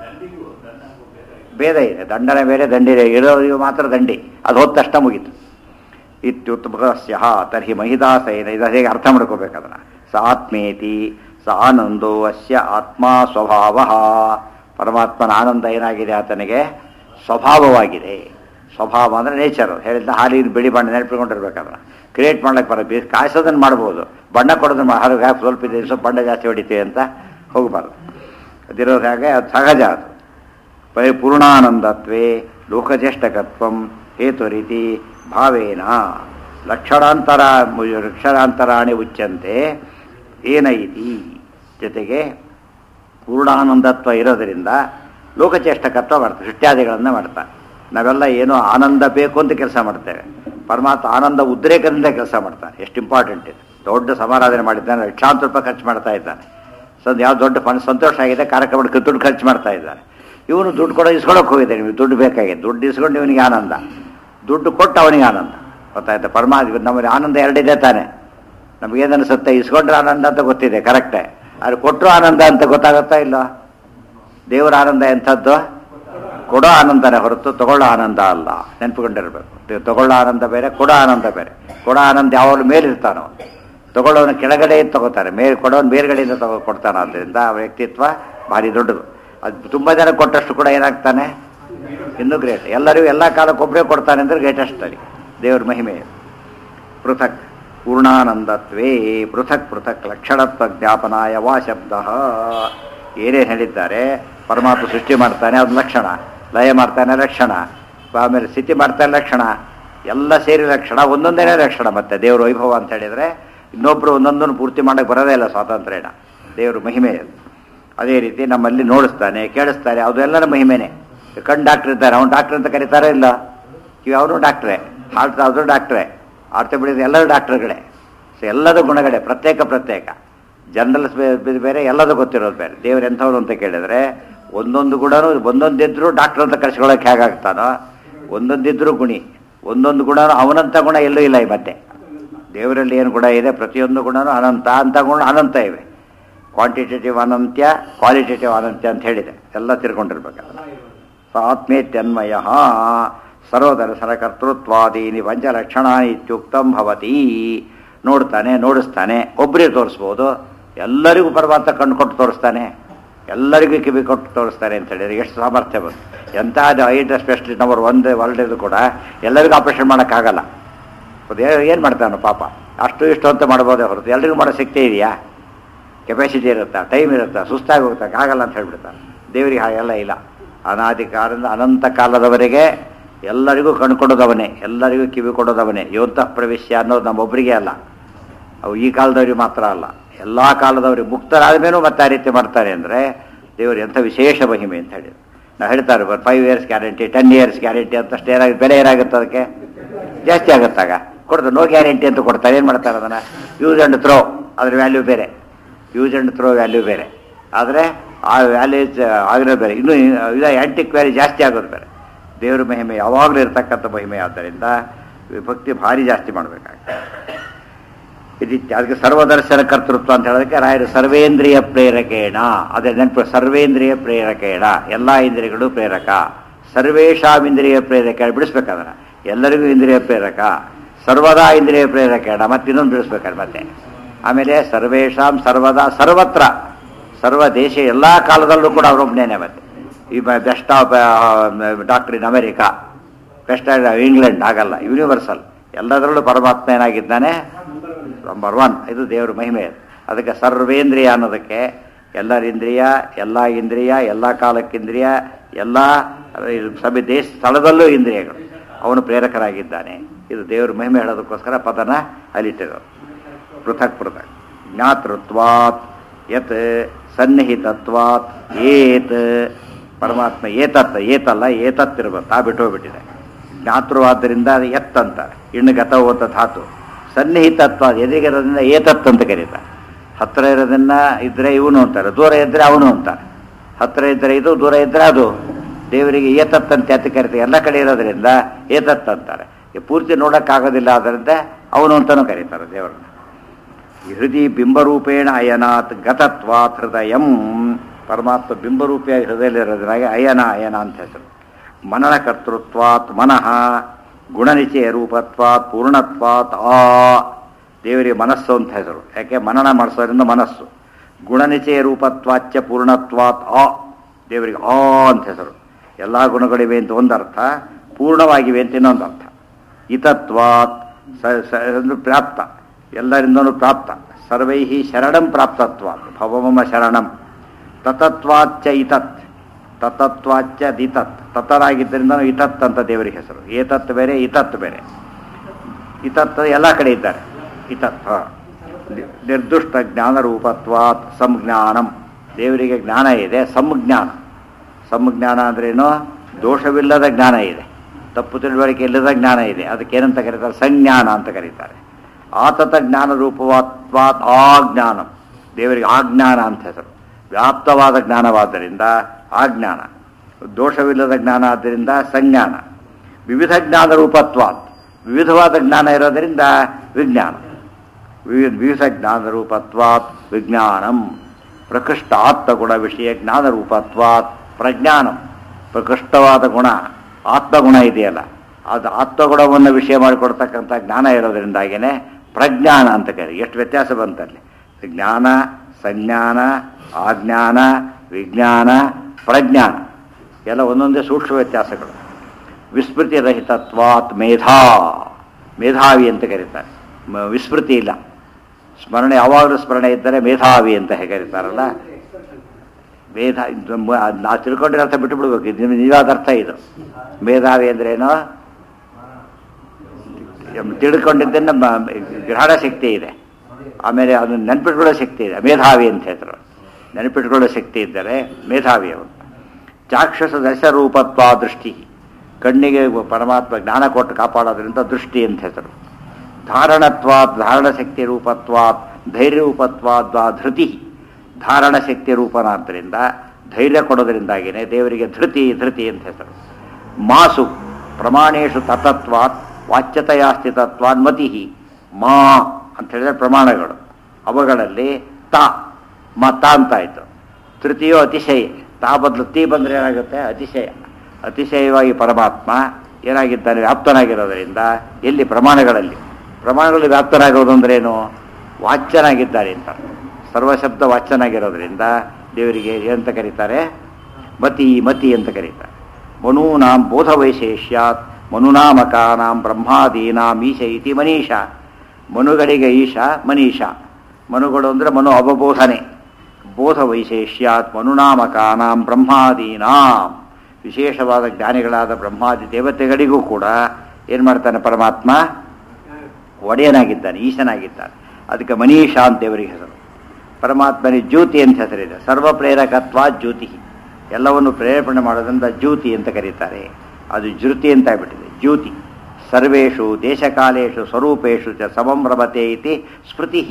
ಭೇದ ಇದೆ ದಂಡನೆ ಬೇರೆ ದಂಡಿದೆ ಇರೋರಿಗೆ ಮಾತ್ರ ದಂಡಿ ಅದು ಹೋದ ತಕ್ಷಣ ಮುಗೀತು ಇತ್ಯುತ್ಪಸ್ಯ ತರ್ಹಿ ಮಹಿದಾಸೈನ ಇದು ಹೇಗೆ ಅರ್ಥ ಮಾಡ್ಕೋಬೇಕು ಅದನ್ನ ಸ ಆತ್ಮೇತಿ ಸ ಆನಂದೋ ಅಸ್ಯ ಆತ್ಮ ಸ್ವಭಾವ ಪರಮಾತ್ಮನ ಆನಂದ ಏನಾಗಿದೆ ಆತನಿಗೆ ಸ್ವಭಾವವಾಗಿದೆ ಸ್ವಭಾವ ಅಂದರೆ ನೇಚರ್ ಹೇಳಿದ ಹಾಲಿನ ಬಿಳಿ ಬಣ್ಣ ನೆನಪಿಕೊಂಡಿರ್ಬೇಕು ಅದನ್ನ ಕ್ರಿಯೇಟ್ ಮಾಡ್ಲಿಕ್ಕೆ ಬರೋದು ಕಾಯಿಸೋದನ್ನು ಮಾಡ್ಬೋದು ಬಣ್ಣ ಕೊಡೋದನ್ನ ಹಾಲು ಯಾಕೆ ಸ್ವಲ್ಪ ಇದೆ ಸ್ವಲ್ಪ ಬಣ್ಣ ಜಾಸ್ತಿ ಹೊಡಿತೀವಿ ಅಂತ ಹೋಗಬಾರ್ದು ಅದಿರೋದು ಹಾಗೆ ಅದು ಸಹಜ ಅದು ಪರಿಪೂರ್ಣಾನಂದತ್ವೇ ಲೋಕಚೇಷ್ಟಕತ್ವಂ ಹೇತುರೀತಿ ಭಾವೇನ ಲಕ್ಷಣಾಂತರ ಲಕ್ಷಣಾಂತರಾಣಿ ಉಚ್ಚಂತೆ ಏನ ಇತಿ ಜೊತೆಗೆ ಪೂರ್ಣಾನಂದತ್ವ ಇರೋದರಿಂದ ಲೋಕಚೇಷ್ಟಕತ್ವ ಮಾಡ್ತಾರೆ ಸೃಷ್ಟ್ಯಾದಿಗಳನ್ನು ಮಾಡ್ತಾರೆ ನಾವೆಲ್ಲ ಏನೋ ಆನಂದ ಬೇಕು ಅಂತ ಕೆಲಸ ಮಾಡ್ತೇವೆ ಪರಮಾತ್ಮ ಆನಂದ ಉದ್ರೇಕದಿಂದ ಕೆಲಸ ಮಾಡ್ತಾನೆ ಎಷ್ಟು ಇಂಪಾರ್ಟೆಂಟ್ ಇದೆ ದೊಡ್ಡ ಸಮಾರಾಧನೆ ಮಾಡಿದ್ದಾನೆ ಲಕ್ಷಾಂತರ ರೂಪಾಯಿ ಖರ್ಚು ಮಾಡ್ತಾ ಇದ್ದಾನೆ ಸೊ ಯಾವ ದೊಡ್ಡ ಫಂಡ್ ಸಂತೋಷ ಆಗಿದೆ ಕಾರ್ಯಕ್ರಮಕ್ಕೆ ದುಡ್ಡು ಖರ್ಚು ಮಾಡ್ತಾ ಇದ್ದಾರೆ ಇವನು ದುಡ್ಡು ಕೊಡೋ ಇಸ್ಕೊಳಕ್ಕೆ ಹೋಗಿದ್ದಾನೆ ನಿಮಗೆ ದುಡ್ಡು ಬೇಕಾಗಿದೆ ದುಡ್ಡು ಇಸ್ಕೊಂಡು ಇವನಿಗೆ ಆನಂದ ದುಡ್ಡು ಕೊಟ್ಟು ಅವನಿಗೆ ಆನಂದ ಗೊತ್ತಾಯ್ತಾ ಪರಮಾತ್ಮ ನಮಗೆ ಆನಂದ ಎರಡಿದೆ ತಾನೆ ನಮಗೇನು ಅನಿಸುತ್ತೆ ಇಸ್ಕೊಂಡ್ರೆ ಆನಂದ ಅಂತ ಗೊತ್ತಿದೆ ಕರೆಕ್ಟೇ ಅದು ಕೊಟ್ಟರು ಆನಂದ ಅಂತ ಗೊತ್ತಾಗುತ್ತಾ ಇಲ್ಲ ದೇವರ ಆನಂದ ಎಂಥದ್ದು ಕೊಡೋ ಆನಂದನೇ ಹೊರತು ತಗೊಳ್ಳೋ ಆನಂದ ಅಲ್ಲ ನೆನಪುಕೊಂಡಿರ್ಬೇಕು ದೇ- ತಗೊಳ್ಳೋ ಆನಂದ ಬೇರೆ ಕೊಡೋ ಆನಂದ ಬೇರೆ ಕೊಡೋ ಆನಂದ ಯಾವಾಗಲೂ ಮೇಲಿರ್ತಾನೋ ತಗೊಳ್ಳೋನ ಕೆಳಗಡೆ ತಗೋತಾರೆ ಮೇಲೆ ಕೊಡೋನು ಮೇಲ್ಗಡೆಯಿಂದ ತಗೋ ಕೊಡ್ತಾನೆ ಆದ್ದರಿಂದ ಆ ವ್ಯಕ್ತಿತ್ವ ಭಾರಿ ದೊಡ್ಡದು ಅದು ತುಂಬ ಜನ ಕೊಟ್ಟಷ್ಟು ಕೂಡ ಏನಾಗ್ತಾನೆ ಇನ್ನೂ ಗ್ರೇಟ್ ಎಲ್ಲರಿಗೂ ಎಲ್ಲ ಕಾಲಕ್ಕೆ ಒಬ್ಬರೇ ಕೊಡ್ತಾನೆ ಅಂದರೆ ಗ್ರೇಟೆಸ್ಟ್ ಅಲ್ಲಿ ದೇವ್ರ ಮಹಿಮೆ ಪೃಥಕ್ ಪೂರ್ಣಾನಂದತ್ವೇ ಪೃಥಕ್ ಪೃಥಕ್ ಲಕ್ಷಣತ್ವ ಜ್ಞಾಪನಾಯ ವಾ ಶಬ್ದ ಏನೇನು ಹೇಳಿದ್ದಾರೆ ಪರಮಾತ್ಮ ಸೃಷ್ಟಿ ಮಾಡ್ತಾನೆ ಅದು ಲಕ್ಷಣ ಲಯ ಮಾಡ್ತಾನೆ ಲಕ್ಷಣ ಆಮೇಲೆ ಸ್ಥಿತಿ ಮಾಡ್ತಾನೆ ಲಕ್ಷಣ ಎಲ್ಲ ಸೇರಿ ಲಕ್ಷಣ ಒಂದೊಂದೇನೇ ಲಕ್ಷಣ ಮತ್ತೆ ದೇವ್ರ ವೈಭವ ಅಂತ ಹೇಳಿದರೆ ಇನ್ನೊಬ್ಬರು ಒಂದೊಂದನ್ನು ಪೂರ್ತಿ ಮಾಡೋಕ್ಕೆ ಬರೋದೇ ಇಲ್ಲ ಸ್ವಾತಂತ್ರ್ಯನ ದೇವ್ರ ಮಹಿಮೆ ಅದು. ಅದೇ ರೀತಿ ನಮ್ಮಲ್ಲಿ ನೋಡಿಸ್ತಾನೆ ಕೇಳಿಸ್ತಾನೆ ಅದೆಲ್ಲರ ಮಹಿಮೆನೆ ಕಣ್ ಡಾಕ್ಟರ್ ಇದ್ದಾರೆ ಅವ್ನು ಡಾಕ್ಟರ್ ಅಂತ ಕರೀತಾರೆ ಇಲ್ಲ ಇವು ಅವನು ಡಾಕ್ಟ್ರೇ ಹಾರ್ಟ್ ಅವರು ಡಾಕ್ಟ್ರೇ ಆರ್ಥೋಪೆಡಿಕ್ಸ್ ಎಲ್ಲರೂ ಡಾಕ್ಟರ್ಗಳೇ ಸೊ ಎಲ್ಲದ ಗುಣಗಳೇ ಪ್ರತ್ಯೇಕ ಪ್ರತ್ಯೇಕ ಜನರಲ್ ಬೇರೆ ಎಲ್ಲದೂ ಗೊತ್ತಿರೋದು ಬೇರೆ ದೇವ್ರು ಎಂಥವ್ರು ಅಂತ ಕೇಳಿದ್ರೆ ಒಂದೊಂದು ಗುಣ ಒಂದೊಂದಿದ್ರು ಡಾಕ್ಟರ್ ಅಂತ ಕರ್ಸ್ಕೊಳ್ಳೋಕೆ ಹೇಗಾಗ್ತಾನೋ ಒಂದೊಂದಿದ್ರು ಗುಣಿ ಒಂದೊಂದು ಗುಣ ಅವನಂತ ಗುಣ ಎಲ್ಲೂ ಇಲ್ಲ ಈ ಮತ್ತೆ ದೇವರಲ್ಲಿ ಏನು ಗುಣ ಇದೆ ಪ್ರತಿಯೊಂದು ಗುಣನೂ ಅನಂತ ಅಂತ ಗುಣ ಅನಂತ ಇವೆ ಕ್ವಾಂಟಿಟೇಟಿವ್ ಅನಂತ್ಯ ಕ್ವಾಲಿಟೇಟಿವ್ ಅನಂತ್ಯ ಅಂತ ಹೇಳಿದೆ ಎಲ್ಲ ತಿರ್ಕೊಂಡಿರ್ಬೇಕಲ್ಲ ಆತ್ಮೇತ್ಯನ್ಮಯ ಸರ್ವದರ್ಶನ ಕರ್ತೃತ್ವಾದೀನಿ ಪಂಚಲಕ್ಷಣ ಇತ್ಯುಕ್ತಂ ಭವತಿ ನೋಡ್ತಾನೆ ನೋಡಿಸ್ತಾನೆ ಒಬ್ಬರಿಗೆ ತೋರಿಸ್ಬೋದು ಎಲ್ಲರಿಗೂ ಪರಮಾತ್ಮ ಕಣ್ಣು ಕೊಟ್ಟು ತೋರಿಸ್ತಾನೆ ಎಲ್ಲರಿಗೂ ಕಿವಿ ಕೊಟ್ಟು ತೋರಿಸ್ತಾನೆ ಅಂತ ಹೇಳಿದ್ರೆ ಎಷ್ಟು ಸಾಮರ್ಥ್ಯ ಬಂತು ಎಂತಹ ಐಟ ಸ್ಪೆಷಲಿಸ್ಟ್ ನಂಬರ್ ಒಂದು ವರ್ಲ್ಡ್ ಇದು ಕೂಡ ಎಲ್ಲರಿಗೂ ಆಪರೇಷನ್ ಮಾಡೋಕ್ಕಾಗಲ್ಲ ಏನು ಮಾಡ್ತಾನೆ ಪಾಪ ಅಷ್ಟು ಇಷ್ಟು ಅಂತ ಮಾಡ್ಬೋದೇ ಹೊರತು ಎಲ್ರಿಗೂ ಮಾಡೋ ಶಕ್ತಿ ಇದೆಯಾ ಕೆಪಾಸಿಟಿ ಇರುತ್ತಾ ಟೈಮ್ ಇರುತ್ತಾ ಸುಸ್ತಾಗಿ ಹೋಗ್ತಾ ಆಗಲ್ಲ ಅಂತ ಹೇಳ್ಬಿಡ್ತಾನೆ ದೇವರಿಗೆ ಹಾಗೆಲ್ಲ ಇಲ್ಲ ಅನಾದಿ ಕಾಲದಿಂದ ಅನಂತ ಕಾಲದವರೆಗೆ ಎಲ್ಲರಿಗೂ ಕಣ್ಣು ಕೊಡೋದವನೇ ಎಲ್ಲರಿಗೂ ಕಿವಿ ಕೊಡೋದವನೇ ಯೋಂತ ಪ್ರವೇಶ್ಯ ಅನ್ನೋದು ನಮ್ಮೊಬ್ಬರಿಗೆ ಅಲ್ಲ ಅವು ಈ ಕಾಲದವ್ರಿಗೆ ಮಾತ್ರ ಅಲ್ಲ ಎಲ್ಲ ಕಾಲದವ್ರಿಗೆ ಮುಕ್ತರಾದ ಮೇಲೂ ಮತ್ತೆ ಆ ರೀತಿ ಮಾಡ್ತಾರೆ ಅಂದರೆ ದೇವರು ಎಂಥ ವಿಶೇಷ ಮಹಿಮೆ ಅಂತ ಹೇಳಿ ನಾವು ಹೇಳ್ತಾರೆ five years guarantee ten years guarantee ಅಂತಷ್ಟು ಏನಾಗಿ ಬೆಲೆ ಏನಾಗುತ್ತೆ ಅದಕ್ಕೆ ಜಾಸ್ತಿ ಆಗುತ್ತಾಗ ಕೊಡ್ತಾರೆ ನೋ ಗ್ಯಾರಂಟಿ ಅಂತ ಕೊಡ್ತಾರೆ ಏನು ಮಾಡ್ತಾರೆ ಅದನ್ನು ಯೂಸ್ ಆ್ಯಂಡ್ ಥ್ರೋ ಅದ್ರ ವ್ಯಾಲ್ಯೂ ಬೇರೆ ಯೂಸ್ ಆ್ಯಂಡ್ ಥ್ರೋ ವ್ಯಾಲ್ಯೂ ಬೇರೆ ಆದರೆ ಆ ವ್ಯಾಲ್ಯೂಸ್ ಆಗಿರೋದು ಬೇರೆ ಇನ್ನೂ ಇದು ಆ್ಯಂಟಿಕ್ ವ್ಯಾಲ್ಯೂ ಜಾಸ್ತಿ ಆಗೋದು ಬೇರೆ ದೇವರ ಮಹಿಮೆ ಯಾವಾಗಲೂ ಇರತಕ್ಕಂಥ ಮಹಿಮೆ ಆದ್ದರಿಂದ ಭಕ್ತಿ ಭಾರಿ ಜಾಸ್ತಿ ಮಾಡಬೇಕಾಗ್ತದೆ ಇದಿತ್ಯ ಅದಕ್ಕೆ ಸರ್ವದರ್ಶನ ಕರ್ತೃತ್ವ ಅಂತ ಹೇಳೋದಕ್ಕೆ ರಾಯರು ಸರ್ವೇಂದ್ರಿಯ ಪ್ರೇರಕೇಣ ಅದೇ ನೆನಪು ಸರ್ವೇಂದ್ರಿಯ ಪ್ರೇರಕೇಣ ಎಲ್ಲ ಇಂದ್ರಿಯಗಳು ಪ್ರೇರಕ ಸರ್ವೇಶಾಂ ಇಂದ್ರಿಯ ಪ್ರೇರಕ ಬಿಡಿಸ್ಬೇಕಾದ್ರೆ ಎಲ್ಲರಿಗೂ ಇಂದ್ರಿಯ ಪ್ರೇರಕ ಸರ್ವದಾ ಇಂದ್ರಿಯ ಪ್ರೇರಕೇಣ ಮತ್ತೆ ಇನ್ನೊಂದು ಬಿಡಿಸ್ಬೇಕಾದ್ರೆ ಮತ್ತೆ ಆಮೇಲೆ ಸರ್ವೇಶಾಂ ಸರ್ವದಾ ಸರ್ವತ್ರ ಸರ್ವ ದೇಶ ಎಲ್ಲ ಕಾಲದಲ್ಲೂ ಕೂಡ ಅವರೊಬ್ಬನೇನೆ ಮತ್ತೆ ಈ best of doctor in America best England ಆಗಲ್ಲ ಯೂನಿವರ್ಸಲ್ ಎಲ್ಲದರಲ್ಲೂ ಪರಮಾತ್ಮ ಏನಾಗಿದ್ದಾನೆ ನಂಬರ್ ಒನ್ ಇದು ದೇವರ ಮಹಿಮೆ ಅದು ಅದಕ್ಕೆ ಸರ್ವೇಂದ್ರಿಯ ಅನ್ನೋದಕ್ಕೆ ಎಲ್ಲರ ಇಂದ್ರಿಯ ಎಲ್ಲ ಇಂದ್ರಿಯ ಎಲ್ಲ ಕಾಲಕ್ಕಿಂದ್ರಿಯ ಎಲ್ಲ ಸಭೆ ದೇಶ ಸ್ಥಳದಲ್ಲೂ ಇಂದ್ರಿಯಗಳು ಅವನು ಪ್ರೇರಕರಾಗಿದ್ದಾನೆ ಇದು ದೇವರ ಮಹಿಮೆ ಹೇಳೋದಕ್ಕೋಸ್ಕರ ಪದನ ಅಲ್ಲಿಟ್ಟಿರೋದು ಪೃಥಕ್ ಪೃಥಕ್ ಜ್ಞಾತೃತ್ವಾತ್ ಯತ್ ಸನ್ನಿಹಿತತ್ವಾತ್ ಏತ್ ಪರಮಾತ್ಮ ಏತತ್ ಏತಲ್ಲ ಏತತ್ ಇರ್ಬೇಕು ತಾ ಬಿಟ್ಟು ಹೋಗ್ಬಿಟ್ಟಿದೆ ಜ್ಞಾತೃವಾದ್ದರಿಂದ ಅದು ಎತ್ ಅಂತಾರೆ ಇನ್ನು ಗತ ಓತ ಧಾತು ಸನ್ನಿಹಿತತ್ವ ಎದುರಿಗಿರೋದ್ರಿಂದ ಏತತ್ ಅಂತ ಕರೀತಾರೆ ಹತ್ತಿರ ಇರೋದನ್ನ ಇದ್ರೆ ಇವನು ಅಂತಾರೆ ದೂರ ಇದ್ರೆ ಅವನು ಅಂತಾರೆ ಹತ್ತಿರ ಇದ್ರೆ ಇದು ದೂರ ಇದ್ರೆ ಅದು ದೇವರಿಗೆ ಏತತ್ ಅಂತ ಎತ್ತು ಕರಿತಾರೆ ಎಲ್ಲ ಕಡೆ ಇರೋದ್ರಿಂದ ಏತತ್ ಅಂತಾರೆ ಈ ಪೂರ್ತಿ ನೋಡೋಕ್ಕಾಗೋದಿಲ್ಲ ಆದ್ದರಿಂದ ಅವನು ಅಂತಲೂ ಕರೀತಾರೆ ದೇವರನ್ನ ಹೃದಯ ಬಿಂಬರೂಪೇಣ ಅಯನಾತ್ ಗತತ್ವಾತ್ ಹೃದಯಂ ಪರಮಾತ್ಮ ಬಿಂಬರೂಪಿಯಾಗಿ ಹೃದಯದಲ್ಲಿರೋದ್ರಾಗೆ ಅಯನ ಅಯನ ಅಂತ ಹೆಸರು ಮನನ ಕರ್ತೃತ್ವಾತ್ ಮನಃ ಗುಣನಿಚಯ ರೂಪತ್ವಾತ್ ಪೂರ್ಣತ್ವಾತ್ ಆ ದೇವರಿಗೆ ಮನಸ್ಸು ಅಂತ ಹೆಸರು ಯಾಕೆ ಮನನ ಮಾಡಿಸೋದ್ರಿಂದ ಮನಸ್ಸು ಗುಣನಿಚಯ ರೂಪತ್ವಾಚ್ಯ ಪೂರ್ಣತ್ವಾತ್ ಆ ದೇವರಿಗೆ ಆ ಅಂತ ಹೆಸರು ಎಲ್ಲ ಗುಣಗಳಿವೆ ಅಂತ ಒಂದರ್ಥ ಪೂರ್ಣವಾಗಿವೆ ಅಂತ ಇನ್ನೊಂದು ಅರ್ಥ ಇತತ್ವಾತ್ ಸ- ಸ- ಅಂದ್ರೆ ಪ್ರಾಪ್ತ ಎಲ್ಲರಿಂದನೂ ಪ್ರಾಪ್ತ ಸರ್ವೈ ಶರಣಂ ಪ್ರಾಪ್ತತ್ವಾತ್ ಭವಮಮ ಶರಣಂ ತತತ್ವಾಚ್ಚ ಇತತ್ ತತತ್ವಾಚ್ಚ ದಿತತ್ ತತರಾಗಿದ್ದರಿಂದ ಇತತ್ ಅಂತ ದೇವರಿಗೆ ಹೆಸರು ಏತತ್ ಬೇರೆ ಇತತ್ ಬೇರೆ ಇತತ್ ಎಲ್ಲ ಕಡೆ ಇದ್ದಾರೆ ಇತತ್ ಹ. ನಿ- ನಿರ್ದುಷ್ಟ ಜ್ಞಾನ ರೂಪತ್ವಾತ್ ಸಂಜ್ಞಾನಂ ದೇವರಿಗೆ ಜ್ಞಾನ ಇದೆ ಸಂಜ್ಞಾನ ಸಂಜ್ಞಾನ ಅಂದ್ರೇನು ದೋಷವಿಲ್ಲದ ಜ್ಞಾನ ಇದೆ ತಪ್ಪು ತಿಳುವಳಿಕೆ ಇಲ್ಲದ ಜ್ಞಾನ ಇದೆ ಅದಕ್ಕೇನಂತ ಕರೀತಾರೆ ಸಂಜ್ಞಾನ ಅಂತ ಕರೀತಾರೆ ಆತತ ಜ್ಞಾನ ರೂಪವಾತ್ವಾತ್ ಆ ಜ್ಞಾನಂ ದೇವರಿಗೆ ಆಜ್ಞಾನ ಅಂತ ಹೆಸರು ವ್ಯಾಪ್ತವಾದ ಜ್ಞಾನವಾದ್ದರಿಂದ ಆಜ್ಞಾನ ದೋಷವಿಲ್ಲದ ಜ್ಞಾನ ಆದ್ದರಿಂದ ಸಂಜ್ಞಾನ ವಿವಿಧ ಜ್ಞಾನ ರೂಪತ್ವಾತ್ ವಿವಿಧವಾದ ಜ್ಞಾನ ಇರೋದರಿಂದ ವಿಜ್ಞಾನ ವಿವಿ- ವಿವಿಧ ಜ್ಞಾನ ರೂಪತ್ವಾತ್ ವಿಜ್ಞಾನಂ ಪ್ರಕೃಷ್ಟ ಆತ್ಮಗುಣ ವಿಷಯ ಜ್ಞಾನ ರೂಪತ್ವಾತ್ ಪ್ರಜ್ಞಾನಂ ಪ್ರಕೃಷ್ಟವಾದ ಗುಣ ಆತ್ಮಗುಣ ಇದೆಯಲ್ಲ ಅದು ಆತ್ಮಗುಣವನ್ನು ವಿಷಯ ಮಾಡಿಕೊಡ್ತಕ್ಕಂಥ ಜ್ಞಾನ ಇರೋದ್ರಿಂದಾಗೇನೆ ಪ್ರಜ್ಞಾನ ಅಂತ ಕರಿ ಎಷ್ಟು ವ್ಯತ್ಯಾಸ ಬಂತಲ್ಲಿ ಜ್ಞಾನ ಸಂಜ್ಞಾನ ಆಜ್ಞಾನ ವಿಜ್ಞಾನ ಪ್ರಜ್ಞಾನ ಎಲ್ಲ ಒಂದೊಂದೇ ಸೂಕ್ಷ್ಮ ವ್ಯತ್ಯಾಸಗಳು ವಿಸ್ಮೃತಿ ರಹಿತತ್ವಾತ್ ಮೇಧಾ ಮೇಧಾವಿ ಅಂತ ಕರೀತಾರೆ ಮ- ವಿಸ್ಮೃತಿ ಇಲ್ಲ ಸ್ಮರಣೆ ಯಾವಾಗಲೂ ಸ್ಮರಣೆ ಇದ್ದರೆ ಮೇಧಾವಿ ಅಂತ ಹೇಗೆ ಕರೀತಾರಲ್ಲ ವೇದ ಇದು ಮ- ನಾವು ತಿಳ್ಕೊಂಡಿರೋ ಅರ್ಥ ಬಿಟ್ಟು ಬಿಡ್ಬೇಕು ಇದು ನಿಜವಾದ ಅರ್ಥ ಇದು ಮೇಧಾವಿ ಅಂದ್ರೇನು ತಿಳ್ಕೊಂಡಿದ್ದನ್ನು ಮ- ಗ್ರಹಣ ಶಕ್ತಿ ಇದೆ ಆಮೇಲೆ ಅದನ್ನು ನೆನಪಿಟ್ಕೊಳ್ಳೋ ಶಕ್ತಿ ಇದೆ ಮೇಧಾವಿ ಅಂತ ಹೇಳ್ತಾರೆ ನೆನಪಿಟ್ಕೊಳ್ಳೋ ಶಕ್ತಿ ಇದ್ದರೆ ಮೇಧಾವಿ ಅವನು ಚಾಕ್ಷಸ ದಶರೂಪತ್ವ ದೃಷ್ಟಿ ಕಣ್ಣಿಗೆ ಪರಮಾತ್ಮ ಜ್ಞಾನ ಕೊಟ್ಟು ಕಾಪಾಡೋದ್ರಿಂದ ದೃಷ್ಟಿ ಅಂತ ಹೆಸರು ಧಾರಣತ್ವಾತ್ ಧಾರಣ ಶಕ್ತಿ ರೂಪತ್ವಾತ್ ಧೈರ್ಯ ರೂಪತ್ವಾದ್ ವಾ ಧೃತಿ ಧಾರಣ ಶಕ್ತಿ ರೂಪನಾದ್ದರಿಂದ ಧೈರ್ಯ ಕೊಡೋದ್ರಿಂದಾಗಿನೇ ದೇವರಿಗೆ ಧೃತಿ ಧೃತಿ ಅಂತ ಹೆಸರು ಮಾಸು ಪ್ರಮಾಣೇಶು ತತತ್ವಾತ್ ವಾಚ್ಯತೆಯ ಸ್ಥಿತತ್ವಾನ್ ಮತಿ ಮಾ ಅಂತ ಹೇಳಿದ್ರೆ ಪ್ರಮಾಣಗಳು ಅವುಗಳಲ್ಲಿ ತ ಮತ ಅಂತ ಆಯಿತು ತೃತೀಯೋ ಅತಿಶಯ ತಾ ಬದಲು ತೀ ಬಂದರೆ ಏನಾಗುತ್ತೆ ಅತಿಶಯ ಅತಿಶಯವಾಗಿ ಪರಮಾತ್ಮ ಏನಾಗಿದ್ದಾನೆ ವ್ಯಾಪ್ತನಾಗಿರೋದರಿಂದ ಎಲ್ಲಿ ಪ್ರಮಾಣಗಳಲ್ಲಿ ಪ್ರಮಾಣಗಳಲ್ಲಿ ವ್ಯಾಪ್ತನಾಗಿರೋದು ಅಂದ್ರೆ ಏನು ವಾಚ್ಯನಾಗಿದ್ದಾರೆ ಅಂತ ಸರ್ವಶಬ್ದ ವಾಚ್ಯನಾಗಿರೋದ್ರಿಂದ ದೇವರಿಗೆ ಏನಂತ ಕರೀತಾರೆ ಮತಿ ಮತಿ ಅಂತ ಕರೀತಾರೆ ಮನೂನಾಂ ಬೋಧ ವೈಶೇಷ್ಯಾತ್ ಮನುನಾಮಕಾನಾಂ ಬ್ರಹ್ಮಾದೀನಾಂ ಈಶ ಇತಿ ಮನೀಷ ಮನುಗಳಿಗೆ ಈಶ ಮನೀಷ ಮನುಗಳು ಅಂದರೆ ಮನು ಅವಬೋಧನೆ ಬೋಧ ವೈಶೇಷ್ಯಾತ್ ಮನುನಾಮಕಾನಾಂ ಬ್ರಹ್ಮಾದೀನಾಂ ವಿಶೇಷವಾದ ಜ್ಞಾನಿಗಳಾದ ಬ್ರಹ್ಮಾದಿ ದೇವತೆಗಳಿಗೂ ಕೂಡ ಏನು ಮಾಡ್ತಾನೆ ಪರಮಾತ್ಮ ಒಡೆಯನಾಗಿದ್ದಾನೆ ಈಶನಾಗಿದ್ದಾನೆ ಅದಕ್ಕೆ ಮನೀಷಾ ಅಂತ ದೇವರಿಗೆ ಹೆಸರು ಪರಮಾತ್ಮನಿಗೆ ಜ್ಯೋತಿ ಅಂತ ಹೆಸರಿದೆ ಸರ್ವ ಪ್ರೇರಕತ್ವ ಜ್ಯೋತಿ ಎಲ್ಲವನ್ನು ಪ್ರೇರೇಪಣೆ ಮಾಡೋದ್ರಿಂದ ಜ್ಯೋತಿ ಅಂತ ಕರೀತಾರೆ ಅದು ಜ್ಯೋತಿ ಅಂತ ಆಗ್ಬಿಟ್ಟಿದೆ ಜ್ಯೋತಿ ಸರ್ವೇಷು ದೇಶಕಾಲೇಶು ಸ್ವರೂಪೇಶು ಚ ಸಮಂ ರಮತೆ ಇತಿ ಸ್ಮೃತಿ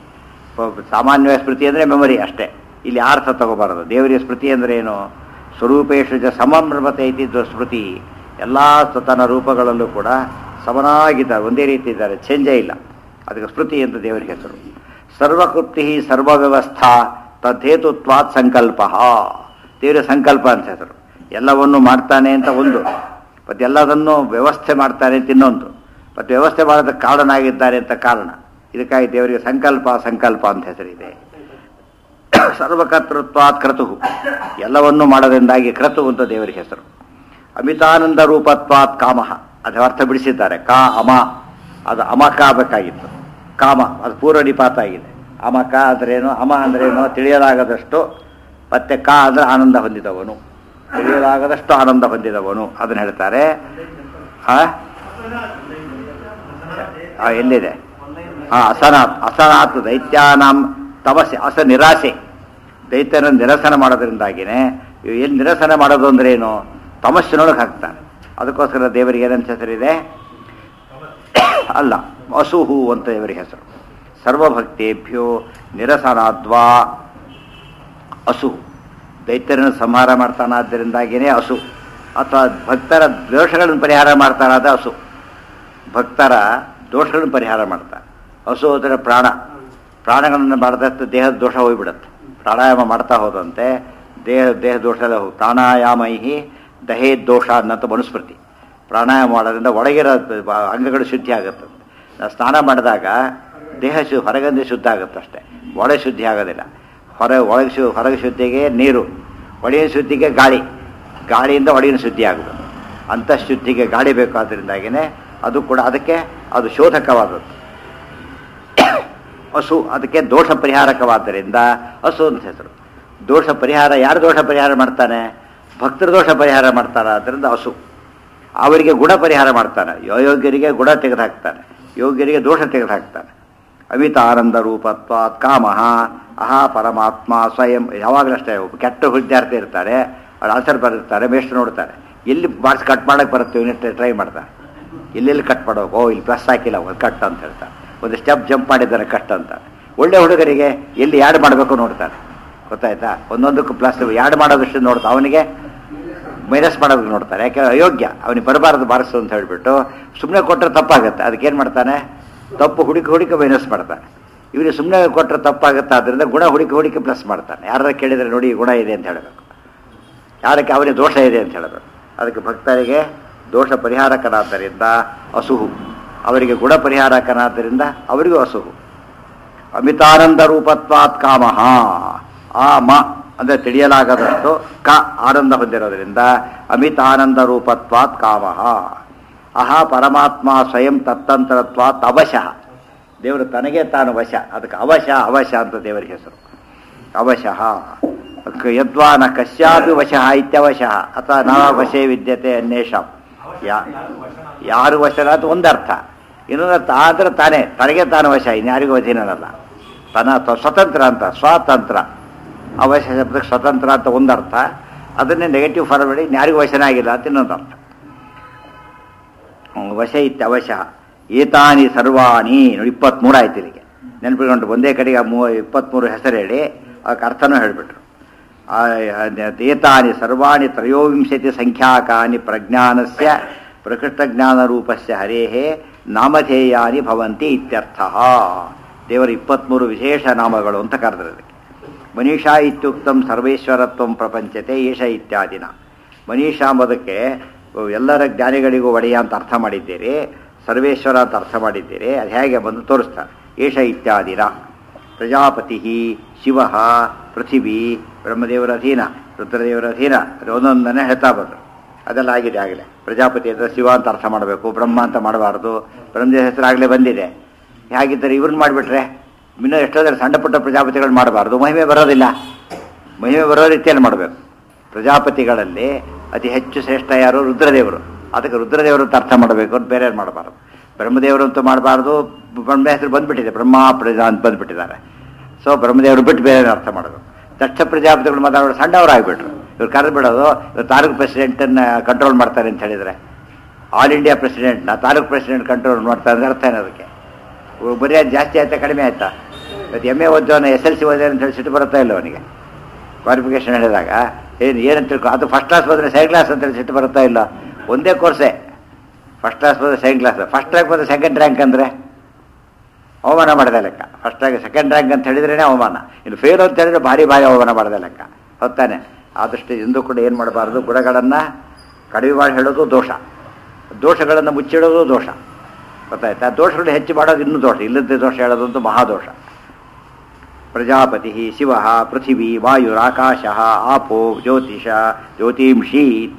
ಸಾಮಾನ್ಯವಾಗಿ ಸ್ಮೃತಿ ಅಂದರೆ ಮೆಮೊರಿ ಅಷ್ಟೇ ಇಲ್ಲಿ ಅರ್ಥ ತಗೋಬಾರದು ದೇವರಿಗೆ ಸ್ಮೃತಿ ಅಂದ್ರೆ ಏನು ಸ್ವರೂಪೇಶು ಚ ಸಮಂ ರಮತೆ ಇತಿ ಇದು ಸ್ಮೃತಿ ಎಲ್ಲ ತನ್ನ ರೂಪಗಳಲ್ಲೂ ಕೂಡ ಸಮನಾಗಿದ್ದಾರೆ ಒಂದೇ ರೀತಿ ಇದ್ದಾರೆ ಚೇಂಜೇ ಇಲ್ಲ ಅದಕ್ಕೆ ಸ್ಮೃತಿ ಅಂತ ದೇವರಿಗೆ ಹೆಸರು ಸರ್ವಕೃಪ್ತಿ ಸರ್ವವ್ಯವಸ್ಥಾ ತದ್ಹೇತುತ್ವಾತ್ ಸಂಕಲ್ಪ ದೇವರ ಸಂಕಲ್ಪ ಅಂತ ಹೆಸರು ಎಲ್ಲವನ್ನು ಮಾಡ್ತಾನೆ ಅಂತ ಒಂದು ಮತ್ತು ಎಲ್ಲದನ್ನು ವ್ಯವಸ್ಥೆ ಮಾಡ್ತಾನೆ ಅಂತ ಇನ್ನೊಂದು ಮತ್ತು ವ್ಯವಸ್ಥೆ ಮಾಡೋದಕ್ಕೆ ಕಾರಣನಾಗಿದ್ದಾನೆ ಅಂತ ಕಾರಣ ಇದಕ್ಕಾಗಿ ದೇವರಿಗೆ ಸಂಕಲ್ಪ ಸಂಕಲ್ಪ ಅಂತ ಹೆಸರಿದೆ ಸರ್ವಕರ್ತೃತ್ವಾತ್ ಕ್ರತು ಎಲ್ಲವನ್ನೂ ಮಾಡೋದ್ರಿಂದಾಗಿ ಕ್ರತು ಅಂತ ದೇವರಿಗೆ ಹೆಸರು ಅಮಿತಾನಂದ ರೂಪತ್ವಾತ್ ಕಾಮಃ ಅದರ ಅರ್ಥ ಬಿಡಿಸಿದ್ದಾರೆ ಕಾ ಅಮ ಅದು ಅಮಕ ಬೇಕಾಗಿತ್ತು ಕಾಮ ಅದು ಪೂರ್ವ ನಿಪಾತ ಆಗಿದೆ ಅಮಕ ಅಂದ್ರೇನು ಅಮ ಅಂದ್ರೇನು ತಿಳಿಯಲಾಗದಷ್ಟು ಮತ್ತೆ ಕಾ ಅಂದ್ರೆ ಆನಂದ ಹೊಂದಿದವನು ತಿಳಿಯಲಾಗದಷ್ಟು ಆನಂದ ಹೊಂದಿದವನು ಅದನ್ನು ಹೇಳ್ತಾರೆ ಹಾ ಆ, ಎಲ್ಲಿದೆ ಹಾ ಅಸನಾತ್ ಅಸನಾತ್ ದೈತ್ಯಾನಾಂ ತಪಸ್ಸೆ ಅಸ ನಿರಾಸೆ ದೈತ್ಯನ ನಿರಸನ ಮಾಡೋದ್ರಿಂದಾಗಿನೇ ಇವ್ ಎಲ್ಲಿ ನಿರಸನ ಮಾಡೋದು ಅಂದ್ರೆ ಏನು ತಮಸ್ಸಿನೊಳಗೆ ಹಾಕ್ತಾನೆ ಅದಕ್ಕೋಸ್ಕರ ದೇವರಿಗೆ ಏನಂತ ಹೆಸರಿದೆ ಅಲ್ಲ ಅಸುಹು ಅಂತ ದೇವರಿಗೆ ಹೆಸರು ಸರ್ವಭಕ್ತೇಭ್ಯೋ ನಿರಸನಾದ್ವಾ ಅಸು ದೈತ್ಯರನ್ನು ಸಂಹಾರ ಮಾಡ್ತಾನಾದ್ದರಿಂದಾಗಿಯೇ ಅಸು ಅಥವಾ ಭಕ್ತರ ದೋಷಗಳನ್ನು ಪರಿಹಾರ ಮಾಡ್ತಾನಾದ ಅಸು ಭಕ್ತರ ದೋಷಗಳನ್ನು ಪರಿಹಾರ ಮಾಡ್ತಾರೆ ಹಸು ಹೋದರೆ ಪ್ರಾಣ ಪ್ರಾಣಗಳನ್ನು ಮಾಡಿದಷ್ಟು ದೇಹದ ದೋಷ ಹೋಗ್ಬಿಡುತ್ತೆ ಪ್ರಾಣಾಯಾಮ ಮಾಡ್ತಾ ಹೋದಂತೆ ದೇಹ ದೇಹ ದೋಷ ಎಲ್ಲ ಹೋಗಿ ಪ್ರಾಣಾಯಾಮೈಹಿ ದಹೇ ದೋಷ ಅನ್ನಂತ ಮನುಸ್ಮೃತಿ ಪ್ರಾಣಾಯಾಮ ಮಾಡೋದ್ರಿಂದ ಒಳಗಿರೋ ಬ- ಅಂಗಗಳು ಶುದ್ಧಿ ಆಗುತ್ತೆ ನಾವು ಸ್ನಾನ ಮಾಡಿದಾಗ ದೇಹ ಶು ಹೊರಗಂದೆ ಶುದ್ಧ ಆಗುತ್ತೆ ಅಷ್ಟೇ ಒಳಗೆ ಶುದ್ಧಿ ಆಗೋದಿಲ್ಲ ಹೊರ ಒಳಗೆ ಶು ಹೊರಗೆ ಶುದ್ಧಿಗೆ ನೀರು ಒಳಗಿನ ಶುದ್ಧಿಗೆ ಗಾಳಿ ಗಾಳಿಯಿಂದ ಒಳಗಿನ ಶುದ್ಧಿ ಆಗುತ್ತೆ ಅಂತಃಶುದ್ಧಿಗೆ ಗಾಳಿ ಬೇಕಾದ್ರಿಂದಾಗಿನೇ ಅದು ಕೂಡ ಅದಕ್ಕೆ ಅದು ಶೋಧಕವಾದದ್ದು ಹಸು ಅದಕ್ಕೆ ದೋಷ ಪರಿಹಾರಕವಾದ್ದರಿಂದ ಹಸು ಅಂತ ಹೆಸರು ದೋಷ ಪರಿಹಾರ ಯಾರು ದೋಷ ಪರಿಹಾರ ಮಾಡ್ತಾನೆ ಭಕ್ತರ ದೋಷ ಪರಿಹಾರ ಮಾಡ್ತಾರ ಅದರಿಂದ ಹಸು ಅವರಿಗೆ ಗುಣ ಪರಿಹಾರ ಮಾಡ್ತಾನೆ ಅಯೋಗ್ಯರಿಗೆ ಗುಣ ತೆಗೆದುಹಾಕ್ತಾನೆ ಯೋಗ್ಯರಿಗೆ ದೋಷ ತೆಗೆದುಹಾಕ್ತಾನೆ ಅಮಿತ ಆನಂದ ರೂಪತ್ವಾತ್ ಕಾಮಃ ಅಹಾ ಪರಮಾತ್ಮ ಸ್ವಯಂ ಯಾವಾಗಲಷ್ಟೇ ಒಬ್ಬ ಕೆಟ್ಟ ವಿದ್ಯಾರ್ಥಿ ಇರ್ತಾರೆ ಅವ್ರು ಆನ್ಸರ್ ಬರೆದಿರ್ತಾರೆ ಮೇಷ್ಟ್ರು ನೋಡ್ತಾರೆ ಎಲ್ಲಿ ಬಾರ್ಸ್ ಕಟ್ ಮಾಡಕ್ಕೆ ಬರುತ್ತೆ ಯೂನಿಟ್ ಟ್ರೈ ಮಾಡ್ತಾರೆ ಎಲ್ಲೆಲ್ಲಿ ಕಟ್ ಮಾಡೋಕೆ ಓ ಇಲ್ಲಿ ಪ್ಲಸ್ ಹಾಕಿಲ್ಲ ಒಂದು ಕಟ್ ಅಂತ ಹೇಳ್ತಾರೆ ಒಂದು ಸ್ಟೆಪ್ ಜಂಪ್ ಮಾಡಿದ್ದಾರೆ ಕಟ್ ಅಂತ ಒಳ್ಳೆ ಹುಡುಗರಿಗೆ ಎಲ್ಲಿ ಯಾಡ್ ಮಾಡಬೇಕು ನೋಡ್ತಾರೆ ಗೊತ್ತಾಯ್ತಾ ಒಂದೊಂದಕ್ಕೂ ಪ್ಲಸ್ ಯಾಡ್ ಮಾಡೋದಷ್ಟು ನೋಡ್ತಾ ಅವನಿಗೆ ಮೈನಸ್ ಮಾಡೋದಕ್ಕೆ ನೋಡ್ತಾರೆ ಯಾಕೆ ಅಯೋಗ್ಯ ಅವನಿಗೆ ಬರಬಾರದು ಬಾರಿಸು ಅಂತ ಹೇಳ್ಬಿಟ್ಟು ಸುಮ್ಮನೆ ಕೊಟ್ಟರೆ ತಪ್ಪಾಗುತ್ತೆ ಅದಕ್ಕೇನು ಮಾಡ್ತಾನೆ ತಪ್ಪು ಹುಡುಕಿ ಹುಡುಕಿ ಮೈನಸ್ ಮಾಡ್ತಾನೆ ಇವನಿಗೆ ಸುಮ್ಮನೆ ಕೊಟ್ಟರೆ ತಪ್ಪಾಗುತ್ತೆ ಆದ್ದರಿಂದ ಗುಣ ಹುಡುಕಿ ಹುಡುಕಿ ಪ್ಲಸ್ ಮಾಡ್ತಾನೆ ಯಾರ ಕೇಳಿದರೆ ನೋಡಿ ಈ ಗುಣ ಇದೆ ಅಂತ ಹೇಳಬೇಕು ಯಾರಕ್ಕೆ ಅವನಿಗೆ ದೋಷ ಇದೆ ಅಂತ ಹೇಳಬೇಕು ಅದಕ್ಕೆ ಭಕ್ತರಿಗೆ ದೋಷ ಪರಿಹಾರಕನಾದ್ದರಿಂದ ಅಸುಹು ಅವರಿಗೆ ಗುಣ ಪರಿಹಾರಕನಾದ್ದರಿಂದ ಅವರಿಗೂ ಅಸುಹು ಅಮಿತಾನಂದ ರೂಪತ್ವಾತ್ ಕಾಮಃ ಆ ಮ ಅಂದರೆ ತಿಳಿಯಲಾಗದಷ್ಟು ಕ ಆನಂದ ಹೊಂದಿರೋದ್ರಿಂದ ಅಮಿತಾನಂದ ರೂಪತ್ವಾತ್ ಕಾಮಃ ಅಹ ಪರಮಾತ್ಮ ಸ್ವಯಂ ತತ್ತಂತ್ರತ್ವಾತ್ ಅವಶಃ ದೇವರು ತನಗೆ ತಾನು ವಶ ಅದಕ್ಕೆ ಅವಶ ಅವಶ ಅಂತ ದೇವರಿಗೆ ಹೆಸರು ಅವಶಃ ಕ- ಯದ್ವಾ ನ ಕಸ್ಯಾಪಿ ವಶಃ ಇತ್ಯವಶಃ ಅಥವಾ ನ ವಶೇ ವಿದ್ಯತೆ ಅನ್ಯೇಷಾಂ ಯಾ ಯಾರು ವಶನ ಅಂತ ಒಂದರ್ಥ ಇನ್ನೊಂದು ಅರ್ಥ ಆದ್ರೆ ತಾನೇ ತನಗೆ ತಾನು ವಶ ಇನ್ಯಾರಿಗೂ ಅಧೀನನಲ್ಲ ತನ್ನ ತ- ಸ್ವತಂತ್ರ ಅಂತ ಸ್ವಾತಂತ್ರ್ಯ ಅವಶ ಶಬ್ದಕ್ಕೆ ಸ್ವತಂತ್ರ ಅಂತ ಒಂದರ್ಥ ಅದನ್ನೇ ನೆಗೆಟಿವ್ ಫಾರ್ಮ್ ಮಾಡಿ ಇನ್ಯಾರಿಗೂ ವಶನಾಗಿಲ್ಲ ಅಂತ ಇನ್ನೊಂದು ಅರ್ಥ ಹ್ಮ್, ವಶ ಇತ್ಯವಶ ಏತಾನಿ ಸರ್ವಾಣಿ ನೋಡಿ ಇಪ್ಪತ್ತ್ಮೂರು ಆಯ್ತು ಇಲ್ಲಿಗೆ ನೆನಪಿಕೊಂಡು ಒಂದೇ ಕಡೆಗೆ ಆ ಮೂ ಇಪ್ಪತ್ತ್ಮೂರು ಹೆಸರು ಹೇಳಿ ಅದಕ್ಕೆ ಅರ್ಥನೂ ಹೇಳಿಬಿಟ್ರು ಆ, ಅದ್- ಏತಾನಿ ಸರ್ವಾಣಿ ತ್ರಯೋವಿಂಶತಿ ಸಂಖ್ಯಾಕಾನಿ ಪ್ರಜ್ಞಾನಸ್ಯ ಪ್ರಕೃಷ್ಟಜ್ಞಾನರೂಪಸ್ಯ ಹರೇಹೇ ನಾಮಧೇಯಾನಿ ಭವಂತಿ ಇತ್ಯರ್ಥ ದೇವರ ಇಪ್ಪತ್ತ್ಮೂರು ವಿಶೇಷ ನಾಮಗಳು ಅಂತ ಕರೆದ್ರೆ ಅದಕ್ಕೆ ಮನೀಷಾ ಇತ್ಯುಕ್ತಂ ಸರ್ವೇಶ್ವರತ್ವಂ ಪ್ರಪಂಚತೆ ಏಷ ಇತ್ಯಾದಿನ ಮನೀಷಾ ಎಂಬುದಕ್ಕೆ ಎಲ್ಲರ ಜ್ಞಾನಿಗಳಿಗೂ ಒಡೆಯ ಅಂತ ಅರ್ಥ ಮಾಡಿದ್ದೀರಿ ಸರ್ವೇಶ್ವರ ಅಂತ ಅರ್ಥ ಮಾಡಿದ್ದೀರಿ ಅದು ಹೇಗೆ ಬಂದು ತೋರಿಸ್ತಾರೆ ಏಷ ಇತ್ಯಾದಿನ ಪ್ರಜಾಪತಿ ಶಿವ ಪೃಥಿವಿ ಬ್ರಹ್ಮದೇವರ ಅಧೀನ ರುದ್ರದೇವರ ಅಧೀನ ಅದು ಒಂದೊಂದನ್ನೇ ಹೇಳ್ತಾ ಬಂದರು ಅದೆಲ್ಲ ಆಗಿದೆ ಆಗಲೇ ಪ್ರಜಾಪತಿ ಅಂದರೆ ಶಿವ ಅಂತ ಅರ್ಥ ಮಾಡಬೇಕು ಬ್ರಹ್ಮ ಅಂತ ಮಾಡಬಾರ್ದು ಬ್ರಹ್ಮದೇವ ಹೆಸರಾಗಲೇ ಬಂದಿದೆ ಹೇಗಿದ್ದರೆ ಇವ್ರನ್ನ ಮಾಡಿಬಿಟ್ರೆ ಇನ್ನೂ ಎಷ್ಟೋದ್ರೆ ಸಣ್ಣ ಪುಟ್ಟ ಪ್ರಜಾಪತಿಗಳು ಮಾಡಬಾರ್ದು ಮಹಿಮೆ ಬರೋದಿಲ್ಲ ಮಹಿಮೆ ಬರೋ ರೀತಿಯಲ್ಲಿ ಮಾಡಬೇಕು ಪ್ರಜಾಪತಿಗಳಲ್ಲಿ ಅತಿ ಹೆಚ್ಚು ಶ್ರೇಷ್ಠ ಯಾರು ರುದ್ರದೇವರು ಅದಕ್ಕೆ ರುದ್ರದೇವರು ಅಂತ ಅರ್ಥ ಮಾಡಬೇಕು ಅಂತ ಬೇರೆ ಮಾಡಬಾರ್ದು ಬ್ರಹ್ಮದೇವರು ಅಂತೂ ಮಾಡಬಾರ್ದು ಬ್ರಹ್ಮ ಹೆಸರು ಬಂದ್ಬಿಟ್ಟಿದೆ ಬ್ರಹ್ಮ ಪ್ರಜಾ ಅಂತ ಬಂದ್ಬಿಟ್ಟಿದ್ದಾರೆ ಸೊ ಬ್ರಹ್ಮದೇವರು ಬಿಟ್ಟು ಬೇರೆ ಅರ್ಥ ಮಾಡಬೇಕು ದಕ್ಷ ಪ್ರಜಾಪತಿಗಳು ಮಾತಾಡೋರು ಸಣ್ಣವರಾಗ್ಬಿಟ್ರು ಇವ್ರು ಕರೆದು ಬಿಡೋದು ಇವ್ರು ತಾಲೂಕು ಪ್ರೆಸಿಡೆಂಟನ್ನು ಕಂಟ್ರೋಲ್ ಮಾಡ್ತಾರೆ ಅಂತ ಹೇಳಿದರೆ ಆಲ್ ಇಂಡಿಯಾ ಪ್ರೆಸಿಡೆಂಟ್ನ ತಾಲೂಕು ಪ್ರೆಸಿಡೆಂಟ್ ಕಂಟ್ರೋಲ್ ಮಾಡ್ತಾರೆ ಅಂದ್ರೆ ಅರ್ಥ ಏನು ಅದಕ್ಕೆ ಇವ್ರು ಬರೀ ಅದು ಜಾಸ್ತಿ ಆಯ್ತಾ ಕಡಿಮೆ ಆಯ್ತಾ ಇವತ್ತು ಎಮ್ ಎ ಓದೋನು ಎಸ್ ಎಲ್ ಸಿ ಓದಿದ್ರೆ ಅಂತ ಹೇಳಿ ಸಿಟ್ಟು ಬರುತ್ತಾ ಇಲ್ಲ ಅವನಿಗೆ ಕ್ವಾಲಿಫಿಕೇಶನ್ ಹೇಳಿದಾಗ ಏನು ಏನಂತ ತಿಳ್ಕೊ ಅದು ಫಸ್ಟ್ ಕ್ಲಾಸ್ ಬಂದರೆ ಸೆಕೆಂಡ್ ಕ್ಲಾಸ್ ಅಂತೇಳಿ ಸಿಟ್ಟು ಬರುತ್ತಾ ಇಲ್ಲ ಒಂದೇ ಕೋರ್ಸೇ ಫಸ್ಟ್ ಕ್ಲಾಸ್ ಬಂದರೆ ಸೆಕೆಂಡ್ ಕ್ಲಾಸ್ ಫಸ್ಟ್ ರ್ಯಾಂಕ್ ಬಂದರೆ ಸೆಕೆಂಡ್ ರ್ಯಾಂಕ್ ಅಂದರೆ ಅವಮಾನ ಮಾಡಿದೆ ಲೆಕ್ಕ ಫಸ್ಟ್ ರ್ಯಾಂಕ್ ಸೆಕೆಂಡ್ ರ್ಯಾಂಕ್ ಅಂತ ಹೇಳಿದ್ರೇ ಅವಮಾನ ಇನ್ನು ಫೇಲ್ ಅಂತ ಹೇಳಿದ್ರೆ ಭಾರಿ ಭಾರಿ ಅವಮಾನ ಮಾಡಿದೆ ಲೆಕ್ಕ ಹೊತ್ತಾನೆ ಆದಷ್ಟು ಎಂದೂ ಕೂಡ ಏನು ಮಾಡಬಾರ್ದು ಗುಣಗಳನ್ನು ಕಡಿಮೆ ಮಾಡಿ ಹೇಳೋದು ದೋಷ ದೋಷಗಳನ್ನು ಮುಚ್ಚಿಡೋದು ದೋಷ ಗೊತ್ತಾಯ್ತಾ ದೋಷಗಳು ಹೆಚ್ಚು ಮಾಡೋದು ಇನ್ನೂ ದೋಷ ಇಲ್ಲದ ದೋಷ ಹೇಳೋದಂತೂ ಮಹಾದೋಷ ಪ್ರಜಾಪತಿ ಶಿವ ಪೃಥಿವಿ ವಾಯುರಾಕಾಶ ಆಪೋ ಜ್ಯೋತಿಷ ಜ್ಯೋತಿಂಷಿ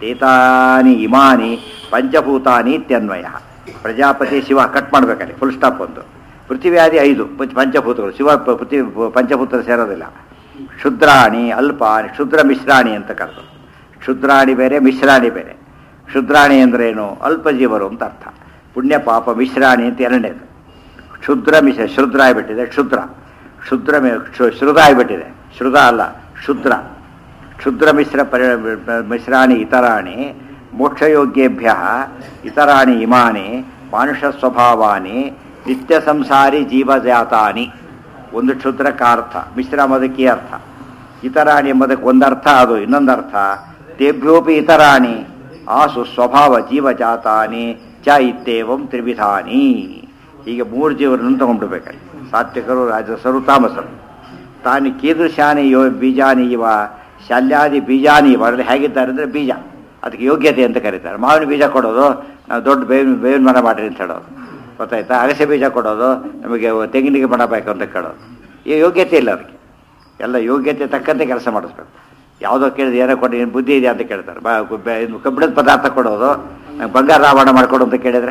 ತೇತಾನಿ ಇಮಾನಿ ಪಂಚಭೂತಾನಿ ಇತ್ಯನ್ವಯ ಪ್ರಜಾಪತಿ ಶಿವ ಕಟ್ ಮಾಡ್ಬೇಕಲ್ಲಿ ಫುಲ್ ಸ್ಟಾಪ್ ಒಂದು ಪೃಥ್ವಿಯಾದಿ ಐದು ಪಂಚ ಪಂಚಭೂತಗಳು ಶಿವ ಪ- ಪೃಥ್ವಿ ಪಂಚಭೂತ ಸೇರೋದಿಲ್ಲ ಕ್ಷುದ್ರಾಣಿ ಅಲ್ಪಾಣಿ ಕ್ಷುದ್ರ ಮಿಶ್ರಾಣಿ ಅಂತ ಕರೆದು ಕ್ಷುದ್ರಾಣಿ ಬೇರೆ ಮಿಶ್ರಾಣಿ ಬೇರೆ ಕ್ಷುದ್ರಾಣಿ ಅಂದ್ರೇನು ಅಲ್ಪ ಜೀವರು ಅಂತ ಅರ್ಥ ಪುಣ್ಯ ಪಾಪ ಮಿಶ್ರಾಣಿ ಅಂತ ಎರಡನೇದು ಕ್ಷುದ್ರ ಮಿಶ್ರ ಶುದ್ರ ಆಗಿಬಿಟ್ಟಿದೆ ಕ್ಷುದ್ರ ಕ್ಷುದ್ರ ಮಿ- ಕ್ಷು- ಶ್ರುತ ಆಗಿಬಿಟ್ಟಿದೆ ಶ್ರುತ ಅಲ್ಲ ಕ್ಷುದ್ರ ಕ್ಷುದ್ರ ಮಿಶ್ರ ಪರಿ ಮಿಶ್ರಾಣಿ ಇತರಾಣಿ ಮೋಕ್ಷಯೋಗ್ಯೇಭ್ಯ ಇತರಾಣಿ ಇಮಾನಿ ಮಾನುಷ ಸ್ವಭಾವಾನಿ ನಿತ್ಯ ಸಂಸಾರಿ ಜೀವಜಾತಾನಿ ಒಂದು ಕ್ಷುದ್ರಕ್ಕೆ ಅರ್ಥ ಮಿಶ್ರ ಎಂಬುದಕ್ಕೆ ಈ ಅರ್ಥ ಇತರಾಣಿ ಎಂಬುದಕ್ಕೆ ಒಂದರ್ಥ ಅದು ಇನ್ನೊಂದರ್ಥ ತೇಭ್ಯೋಪಿ ಇತರಾಣಿ ಆಸು ಸ್ವಭಾವ ಜೀವಜಾತಾನಿ ಚ ಇತ್ತೇವಂ ತ್ರಿವಿಧಾನಿ ಹೀಗೆ ಮೂರು ಜೀವರನ್ನು ತಗೊಂಡ್ಬಿಡ್ಬೇಕಲ್ಲಿ ಸಾತ್ವಿಕರು ರಾಜಸರು ತಾಮಸರು ತಾನು ಕೀದೃಶಾನಿ ಯೋ ಬೀಜಾನಿ ಇವ ಶಾಲ್ಯಾದಿ ಬೀಜಾನಿ ಇವ ಅವರಲ್ಲಿ ಹೇಗಿದ್ದಾರೆ ಅಂದರೆ ಬೀಜ ಅದಕ್ಕೆ ಯೋಗ್ಯತೆ ಅಂತ ಕರೀತಾರೆ ಮಾವಿನ ಬೀಜ ಕೊಡೋದು ನಾವು ದೊಡ್ಡ ಬೇವಿನ ಬೇವಿನ ಮರ ಮಾಡಿರಿ ಅಂತ ಹೇಳೋದು ಗೊತ್ತಾಯ್ತಾ ಅಗಸೆ ಬೀಜ ಕೊಡೋದು ನಮಗೆ ತೆಂಗಿನಿಗೆ ಮರ ಬೇಕು ಅಂತ ಕೇಳೋದು ಈ ಯೋಗ್ಯತೆ ಇಲ್ಲ ಅದಕ್ಕೆ ಎಲ್ಲ ಯೋಗ್ಯತೆ ತಕ್ಕಂತೆ ಕೆಲಸ ಮಾಡಿಸ್ಬೇಕು ಯಾವುದೋ ಕೇಳಿದ್ರೆ ಏನೋ ಕೊಡಿ ಏನು ಬುದ್ಧಿ ಇದೆ ಅಂತ ಕೇಳ್ತಾರೆ ಬಾ ಬೆ- ಇದು ಕಬ್ಬಿಣದ ಪದಾರ್ಥ ಕೊಡೋದು ನಂಗೆ ಬಂಗಾರ ಆಭರಣ ಮಾಡಿಕೊಡು ಅಂತ ಕೇಳಿದರೆ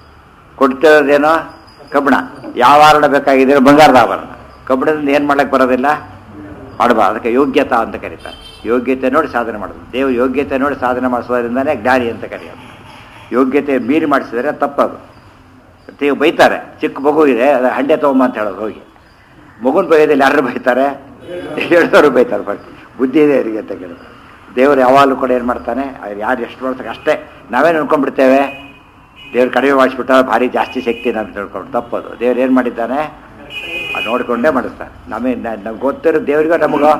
ಕೊಡ್ತಿರೋದೇನೋ ಕಬ್ಬಿಣ ಯಾವ ಆಭರಣ ಬೇಕಾಗಿದೆ ಬಂಗಾರದ ಆಭರಣ ಕಬ್ಬಿಣದಿಂದ ಏನು ಮಾಡ್ಲಿಕ್ಕೆ ಬರೋದಿಲ್ಲ ಮಾಡಬಾರ್ದು ಅದಕ್ಕೆ ಯೋಗ್ಯತಾ ಅಂತ ಕರೀತಾರೆ ಯೋಗ್ಯತೆ ನೋಡಿ ಸಾಧನೆ ಮಾಡೋದು ದೇವ ಯೋಗ್ಯತೆ ನೋಡಿ ಸಾಧನೆ ಮಾಡಿಸೋದ್ರಿಂದನೇ ಜ್ಞಾನಿ ಅಂತ ಕರೆಯೋದು ಯೋಗ್ಯತೆ ಮೀರಿ ಮಾಡಿಸಿದರೆ ತಪ್ಪದು ದೇವ್ ಬೈತಾರೆ ಚಿಕ್ಕ ಮಗು ಇದೆ ಅದು ಹಂಡೆ ತೊಗೊಂಬ ಅಂತ ಹೇಳೋದು ಹೋಗಿ ಮಗುನ ಬೈಯೋದಿಲ್ಲ ಯಾರು ಬೈತಾರೆ ಹೇಳಿದವರು ಬೈತಾರೆ ಫಸ್ಟ್ ಬುದ್ಧಿ ಇದೆ ಅವರಿಗೆ ಅಂತ ಕೇಳಿದ್ರು ದೇವರು ಯಾವಾಗಲೂ ಕೂಡ ಏನು ಮಾಡ್ತಾನೆ ಅವ್ರು ಯಾರು ಎಷ್ಟು ಮಾಡ್ತಾರೆ ಅಷ್ಟೇ ನಾವೇನು ಅನ್ಕೊಂಡ್ಬಿಡ್ತೇವೆ ದೇವ್ರು ಕಡಿಮೆ ಮಾಡಿಸ್ಬಿಟ್ಟ ಭಾರಿ ಜಾಸ್ತಿ ಶಕ್ತಿ ಅಂತ ತಿಳ್ಕೊಂಡು ತಪ್ಪದು ದೇವ್ರು ಏನು ಮಾಡಿದ್ದಾನೆ ಅದು ನೋಡಿಕೊಂಡೇ ಮಾಡಿಸ್ತಾನೆ ನಮಗೆ ನಮ್ಗೆ ಗೊತ್ತಿರೋ ದೇವರಿಗೋ ನಮಗೋ